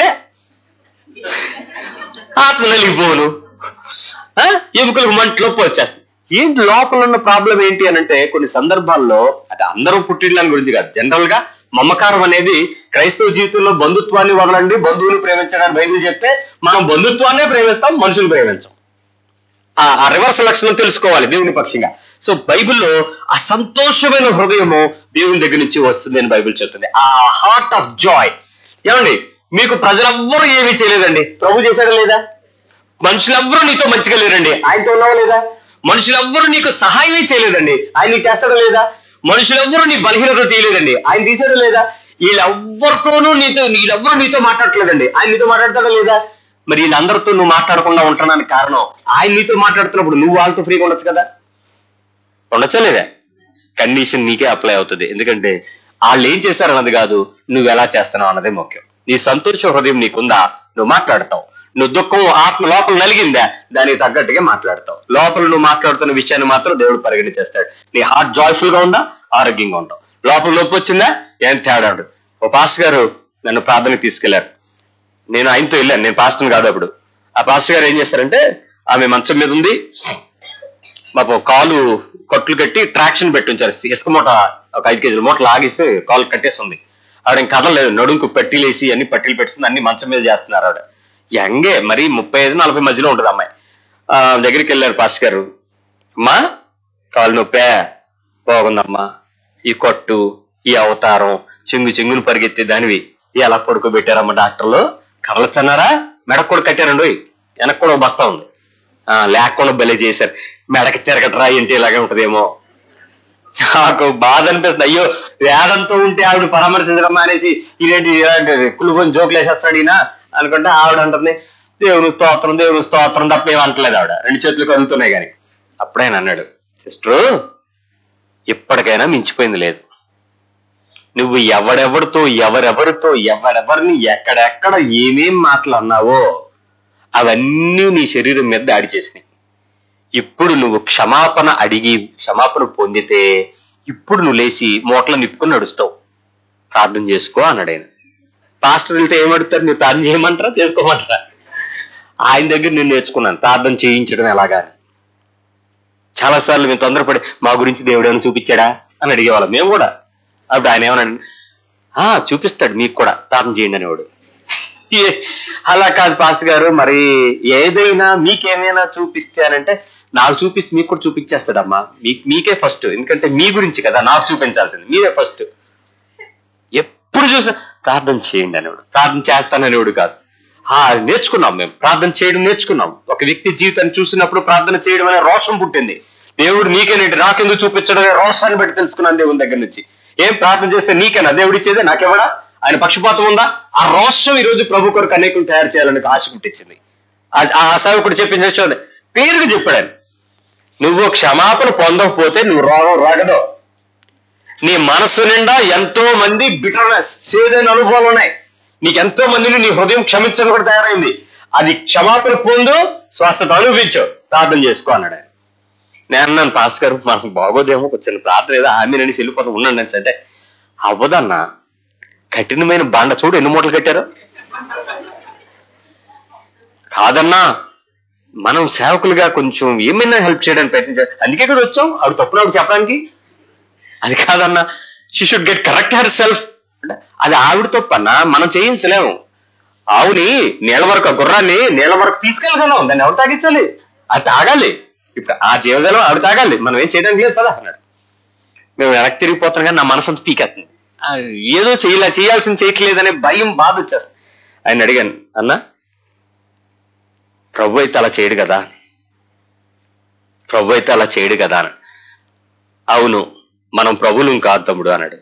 ఆత్మ నలిగిపోను ఆ? ఎముకలకు మంట నొప్పి వచ్చేస్తుంది ఏంటి లోపల ఉన్న ప్రాబ్లం ఏంటి అని అంటే కొన్ని సందర్భాల్లో అంటే అందరూ పుట్టిళ్ళని గురించి కాదు జనరల్ గా మమకారం అనేది క్రైస్తవ జీవితంలో బంధుత్వాన్ని వదలండి బంధువుని ప్రేమించడానికి బయలు చెప్తే మనం బంధుత్వాన్నే ప్రేమిస్తాం మనుషులు ప్రేమించాం ఆ ఆ రివర్స్ లక్షణం తెలుసుకోవాలి దేవుని పక్షంగా సో బైబిల్లో ఆ సంతోషమైన హృదయము దేవుని దగ్గర నుంచి వస్తుంది అని బైబిల్ చెప్తుంది ఆ హార్ట్ ఆఫ్ జాయ్ ఏమండి మీకు ప్రజలెవ్వరూ ఏమీ చేయలేదండి ప్రభు చేశాడా లేదా మనుషులెవ్వరూ నీతో మంచిగా లేరండి ఆయనతో ఉన్నావా లేదా మనుషులెవ్వరూ నీకు సహాయమే చేయలేదండి ఆయన నీకు చేస్తాడా లేదా మనుషులెవ్వరూ నీ బలహీనత తీయలేదండి ఆయన తీసాడా లేదా వీళ్ళెవ్వరితోనూ నీతో వీళ్ళెవ్వరూ నీతో మాట్లాడట్లేదండి ఆయన నీతో మాట్లాడతాడా లేదా మరి వీళ్ళందరితో నువ్వు మాట్లాడకుండా ఉండడానికి కారణం ఆయన నీతో మాట్లాడుతున్నప్పుడు నువ్వు వాళ్ళతో ఫ్రీగా ఉండొచ్చు కదా ఉండొచ్చా లేదా కండిషన్ నీకే అప్లై అవుతుంది ఎందుకంటే వాళ్ళు ఏం చేశారన్నది కాదు నువ్వు ఎలా చేస్తున్నావు అన్నదే ముఖ్యం నీ సంతోష హృదయం నీకుందా నువ్వు మాట్లాడతావు నువ్వు దుఃఖం ఆత్మ లోపల నలిగిందా దానికి తగ్గట్టుగా మాట్లాడతావు లోపల నువ్వు మాట్లాడుతున్న విషయాన్ని మాత్రం దేవుడు పరిగణించేస్తాడు నీ హార్ట్ జాయ్ఫుల్ గా ఉందా ఆరోగ్యంగా ఉంటావు లోపల నొప్పి వచ్చిందా ఏం తేడా ఉండదు ఓ పాస్టర్ గారు నన్ను ప్రార్థనకి తీసుకెళ్లారు నేను ఆయనతో వెళ్ళాను నేను పాస్టర్ని కాదు అప్పుడు ఆ పాస్టర్ గారు ఏం చేస్తారంటే ఆమె మంచం మీద ఉంది మాకు కాలు కొట్లు కట్టి ట్రాక్షన్ పెట్టి ఉంచారు ఇసుక మూట ఒక ఐదు కేజీల మూట లాగేసి కాలు కట్టేస్తుంది ఆవిడ ఇంకా కదలలేదు నడుంకు పట్టీలేసి అన్ని పట్టీలు పెట్టుకుంది అన్ని మంచం మీద చేస్తున్నారు ఆవిడ యంగే మరి ముప్పై ఐదు నలభై మధ్యలో ఉంటుంది అమ్మాయి ఆ, దగ్గరికి వెళ్ళారు పాస్టర్ గారు అమ్మా కాలు నొప్పే బాగుందమ్మా ఈ కొట్టు ఈ అవతారం చెంగు చెంగును పరిగెత్తే దానివి ఎలా పడుకోబెట్టారమ్మా డాక్టర్లు కదలచ్చన్నారా మెడకు కూడా కట్టారండి వెనక్కి కూడా ఒక బస్తా ఉంది ఆ, లేకుండా భలే చేశారు మెడకి తిరగటరా ఏంటి ఇలాగే ఉంటదేమో నాకు బాధ అనిపిస్తుంది అయ్యో వేదంతో ఉంటే ఆవిడ పరామర్శించడం అనేసి ఇలాంటి ఇలాంటి కుళ్ళుకొని జోకులు వేసేస్తాడు ఈయన అనుకుంటే ఆవిడ అంటుంది దేవుని స్తోత్రం దేవుని స్తోత్రం తప్ప ఏం అంటలేదు ఆవిడ రెండు చేతులు కదులుతున్నాయి కానీ అప్పుడే ఆయన అన్నాడు సిస్టరు ఇప్పటికైనా మించిపోయింది లేదు నువ్వు ఎవడెవరితో ఎవరెవరితో ఎవరెవరిని ఎక్కడెక్కడ ఏమేం మాటలు అన్నావో అవన్నీ నీ శరీరం మీద దాడి చేసినాయి ఇప్పుడు నువ్వు క్షమాపణ అడిగి క్షమాపణ పొందితే ఇప్పుడు నువ్వు లేచి మూటలు నిప్పుకొని నడుస్తావు ప్రార్థన చేసుకో అన్నాడు ఆయన పాస్టర్ వెళ్తే ఏమడుతారు మీరు ప్రార్థన చేయమంటారా చేసుకోమంటారా ఆయన దగ్గర నేను నేర్చుకున్నాను ప్రార్థన చేయించడం ఎలాగా అని చాలాసార్లు మేము తొందరపడి మా గురించి దేవుడు ఏమైనా చూపించాడా అని అడిగేవాళ్ళం మేము కూడా అప్పుడు ఆయన ఏమన్నాడు ఆ చూపిస్తాడు మీకు కూడా ప్రార్థన చేయండి అనేవాడు ఏ, అలా కాదు పాస్టర్ గారు మరి ఏదైనా మీకేమైనా చూపిస్తే అనంటే నాకు చూపిస్తే మీకు కూడా చూపించేస్తాడమ్మా మీకు మీకే ఫస్ట్ ఎందుకంటే మీ గురించి కదా నాకు చూపించాల్సింది మీరే ఫస్ట్ ఎప్పుడు చూసినా ప్రార్థన చేయండి అనేవాడు ప్రార్థన చేస్తాననేవాడు కాదు ఆ నేర్చుకున్నాం మేము ప్రార్థన చేయడం నేర్చుకున్నాం ఒక వ్యక్తి జీవితాన్ని చూసినప్పుడు ప్రార్థన చేయడం అనే రోషం పుట్టింది దేవుడు నీకేనేంటి నాకెందుకు చూపించడం అనే రోషాన్ని బట్టి తెలుసుకున్నాను దేవుని దగ్గర నుంచి ఏం ప్రార్థన చేస్తే నీకేనా దేవుడు ఇచ్చేదే నాకెవడా ఆయన పక్షపాతం ఉందా ఆ రోషం ఈ రోజు ప్రభు కొరకు అనేకులు తయారు చేయాలని ఒక ఆశ పుట్టించింది ఆ- ఆ సేవకుడు చెప్పింది చూడండి పేరుగా చెప్పాడు ఆయన నువ్వు క్షమాపణ పొందకపోతే నువ్వు రోగం రాగదు నీ మనస్సు నిండా ఎంతో మంది బిటర్నెస్ చేదైన అనుభవాలు ఉన్నాయి నీకు ఎంతో మందిని నీ హృదయం క్షమించడం కూడా తయారైంది అది క్షమాపణ పొందు స్వస్థత అనుభవించు ప్రార్థన చేసుకో అన్నాడు ఆయన. నేను అన్నాను పాస్ గారు మనకు బాగోదేమో కొంచెం ప్రార్థన ఏదో ఆమె నడిచి వెళ్ళిపోతాం ఉండండి అనేసి అంటే అవ్వదన్నా కఠినమైన బండ చూడు ఎన్ని మూటలు కట్టారు కాదన్నా మనం సేవకులుగా కొంచెం ఏమైనా హెల్ప్ చేయడానికి ప్రయత్నించాలి అందుకే కదా వచ్చాం ఆవిడ తప్పున ఆవిడ చెప్పడానికి అది కాదన్నా she should get correct herself అది ఆవిడ తప్పన్నా మనం చేయించలేము ఆవుని నీళ్ళ వరకు ఆ గుర్రాన్ని నీళ్ళ వరకు తీసుకెళ్ళగలం దాన్ని ఎవరు తాగించాలి అది తాగాలి ఇప్పుడు ఆ జీవజలం ఆవిడ తాగాలి మనం ఏం చేయడానికి లేదు పదా అన్నాడు మేము వెనక్కి తిరిగిపోతున్నాం కానీ నా మనసు అంతా పీకేస్తుంది ఆ, ఏదో చేయలే చేయాల్సింది చేయట్లేదనే భయం బాధ వచ్చేస్తుంది ఆయన అడిగాను అన్నా ప్రభు అయితే అలా చేయడు కదా ప్రభు అయితే అలా చేయడు కదా అని అవును మనం ప్రభులు కాదు తమ్ముడు అన్నాడు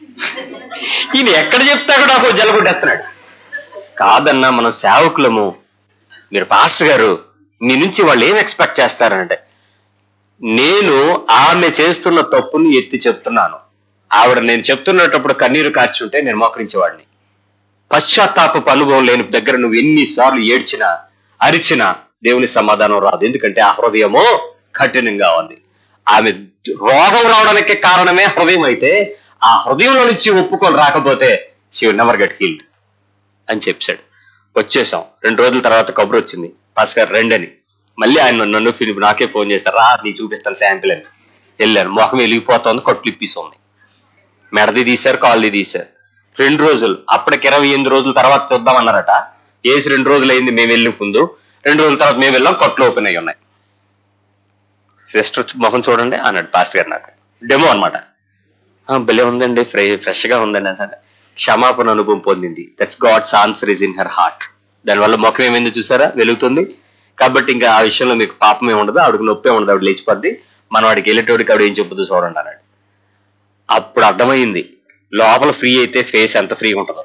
ఈయన ఎక్కడ చెప్తా కూడా నాకు జలగొట్టేస్తున్నాడు కాదన్నా మనం సేవకులము మీరు పాస్టర్ గారు మీ నుంచి వాళ్ళు ఏం ఎక్స్పెక్ట్ చేస్తారంటే నేను ఆమె చేస్తున్న తప్పుని ఎత్తి చెప్తున్నాను ఆవిడ నేను చెప్తున్నప్పుడు కన్నీరు కార్చుంటే నేను మోకరించేవాడిని పశ్చాత్తాపపు అనుభవం లేని దగ్గర నువ్వు ఎన్నిసార్లు ఏడ్చినా అరిచినా దేవుని సమాధానం రాదు ఎందుకంటే ఆ హృదయము కఠినంగా ఉంది ఆమె రోగం రావడానికి కారణమే హృదయం అయితే ఆ హృదయంలో నుంచి ఒప్పుకొని రాకపోతే షీ నెవర్ గెట్ హీల్డ్ అని చెప్పాడు వచ్చేసాం రెండు రోజుల తర్వాత కబురు వచ్చింది భాస్కర్ రెండని మళ్ళీ ఆయన నన్ను ఫిలిప్ నాకే ఫోన్ చేశారు రా నీకు చూపిస్తాను శాంపిల్ అని వెళ్ళాను మొహం వెలిగిపోతుంది కొట్లు ఇప్పిస్తుంది మెడది తీశారు కాళ్ళది తీశారు రెండు రోజులు అప్పటికి ఇరవై ఎనిమిది రోజుల తర్వాత చూద్దామన్నారట వేసి రెండు రోజులు అయింది మేము వెళ్ళి ముందు రెండు రోజుల తర్వాత మేము వెళ్ళాం కొట్లు ఓపెన్ అయి ఉన్నాయి సిస్టర్ మొహం చూడండి అన్నాడు పాస్ట్ గారు నాకు డెమో అనమాట భలే ఉందండి ఫ్రె ఫ్రెష్ గా ఉందండి అంటే క్షమాపణ అనుభవం పొందింది that's God's answer is in her heart దానివల్ల ముఖం ఏమైంది చూసారా వెలుగుతుంది కాబట్టి ఇంకా ఆ విషయంలో మీకు పాపమే ఉండదు ఆవిడకి నొప్పే ఉండదు ఆవిడ లేచిపోద్ది మనం వాడికి వెళ్ళేటోడికి ఆవిడ ఏం చెప్పదు చూడండి అన్నాడు అప్పుడు అర్థమైంది లోపల ఫ్రీ అయితే ఫేస్ ఎంత ఫ్రీగా ఉంటుందో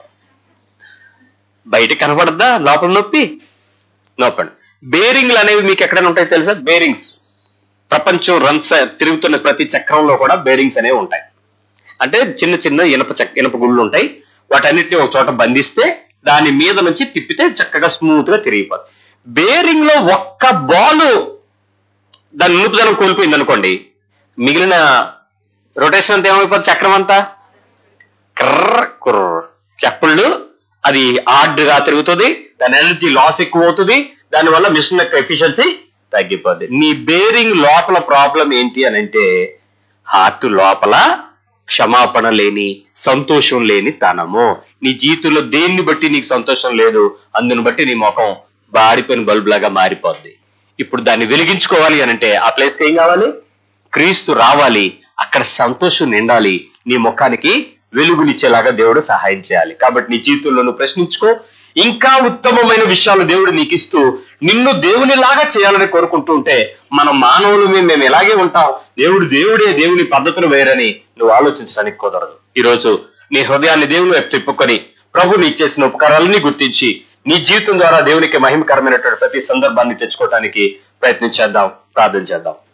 బయట కనపడద్దా లోపల నొప్పి నొప్పండి బేరింగ్లు అనేవి మీకు ఎక్కడైనా ఉంటాయి తెలుసా బేరింగ్స్ ప్రపంచం రన్స్ తిరుగుతున్న ప్రతి చక్రంలో కూడా బేరింగ్స్ అనేవి ఉంటాయి అంటే చిన్న చిన్న ఇనప చక్ ఇనప గుళ్ళు ఉంటాయి వాటన్నిటిని ఒక చోట బంధిస్తే దాని మీద నుంచి తిప్పితే చక్కగా స్మూత్ గా తిరిగిపోతుంది బేరింగ్ లో ఒక్క బాల్ దాని నిలుపుదనం కోల్పోయింది అనుకోండి మిగిలిన రొటేషన్ అంతా ఏమైపోతుంది చక్రం అంతా కర్ర కుర్ర చెప్పుళ్ళు అది హార్డ్ గా తిరుగుతుంది దాని ఎనర్జీ లాస్ ఎక్కువ అవుతుంది దానివల్ల మిషన్ యొక్క ఎఫిషియన్సీ తగ్గిపోద్ది నీ బేరింగ్ లోపల ప్రాబ్లం ఏంటి అని అంటే హార్ట్ లోపల క్షమాపణ లేని సంతోషం లేని తనము నీ జీవితంలో దేన్ని బట్టి నీకు సంతోషం లేదు అందుని బట్టి నీ ముఖం బారిపోయిన బల్బ్ లాగా మారిపోద్ది ఇప్పుడు దాన్ని వెలిగించుకోవాలి అని అంటే ఆ ప్లేస్ కి ఏం కావాలి క్రీస్తు రావాలి అక్కడ సంతోషం నిండాలి నీ ముఖానికి వెలుగునిచ్చేలాగా దేవుడు సహాయం చేయాలి కాబట్టి నీ జీవితంలో నువ్వు ప్రశ్నించుకో ఇంకా ఉత్తమమైన విషయాలు దేవుడు నీకు ఇస్తూ నిన్ను దేవునిలాగా చేయాలని కోరుకుంటూ ఉంటే మన మానవులమే మేము ఎలాగే ఉంటాం దేవుడు దేవుడే దేవుని పద్ధతులు వేరని నువ్వు ఆలోచించడానికి కుదరదు ఈరోజు నీ హృదయాన్ని దేవుని వైపు తిప్పుకొని ప్రభు నీకు చేసిన ఉపకారాలన్నీ గుర్తించి నీ జీవితం ద్వారా దేవునికి మహిమకరమైనటువంటి ప్రతి సందర్భాన్ని తెచ్చుకోవడానికి ప్రయత్నించేద్దాం ప్రార్థన చేద్దాం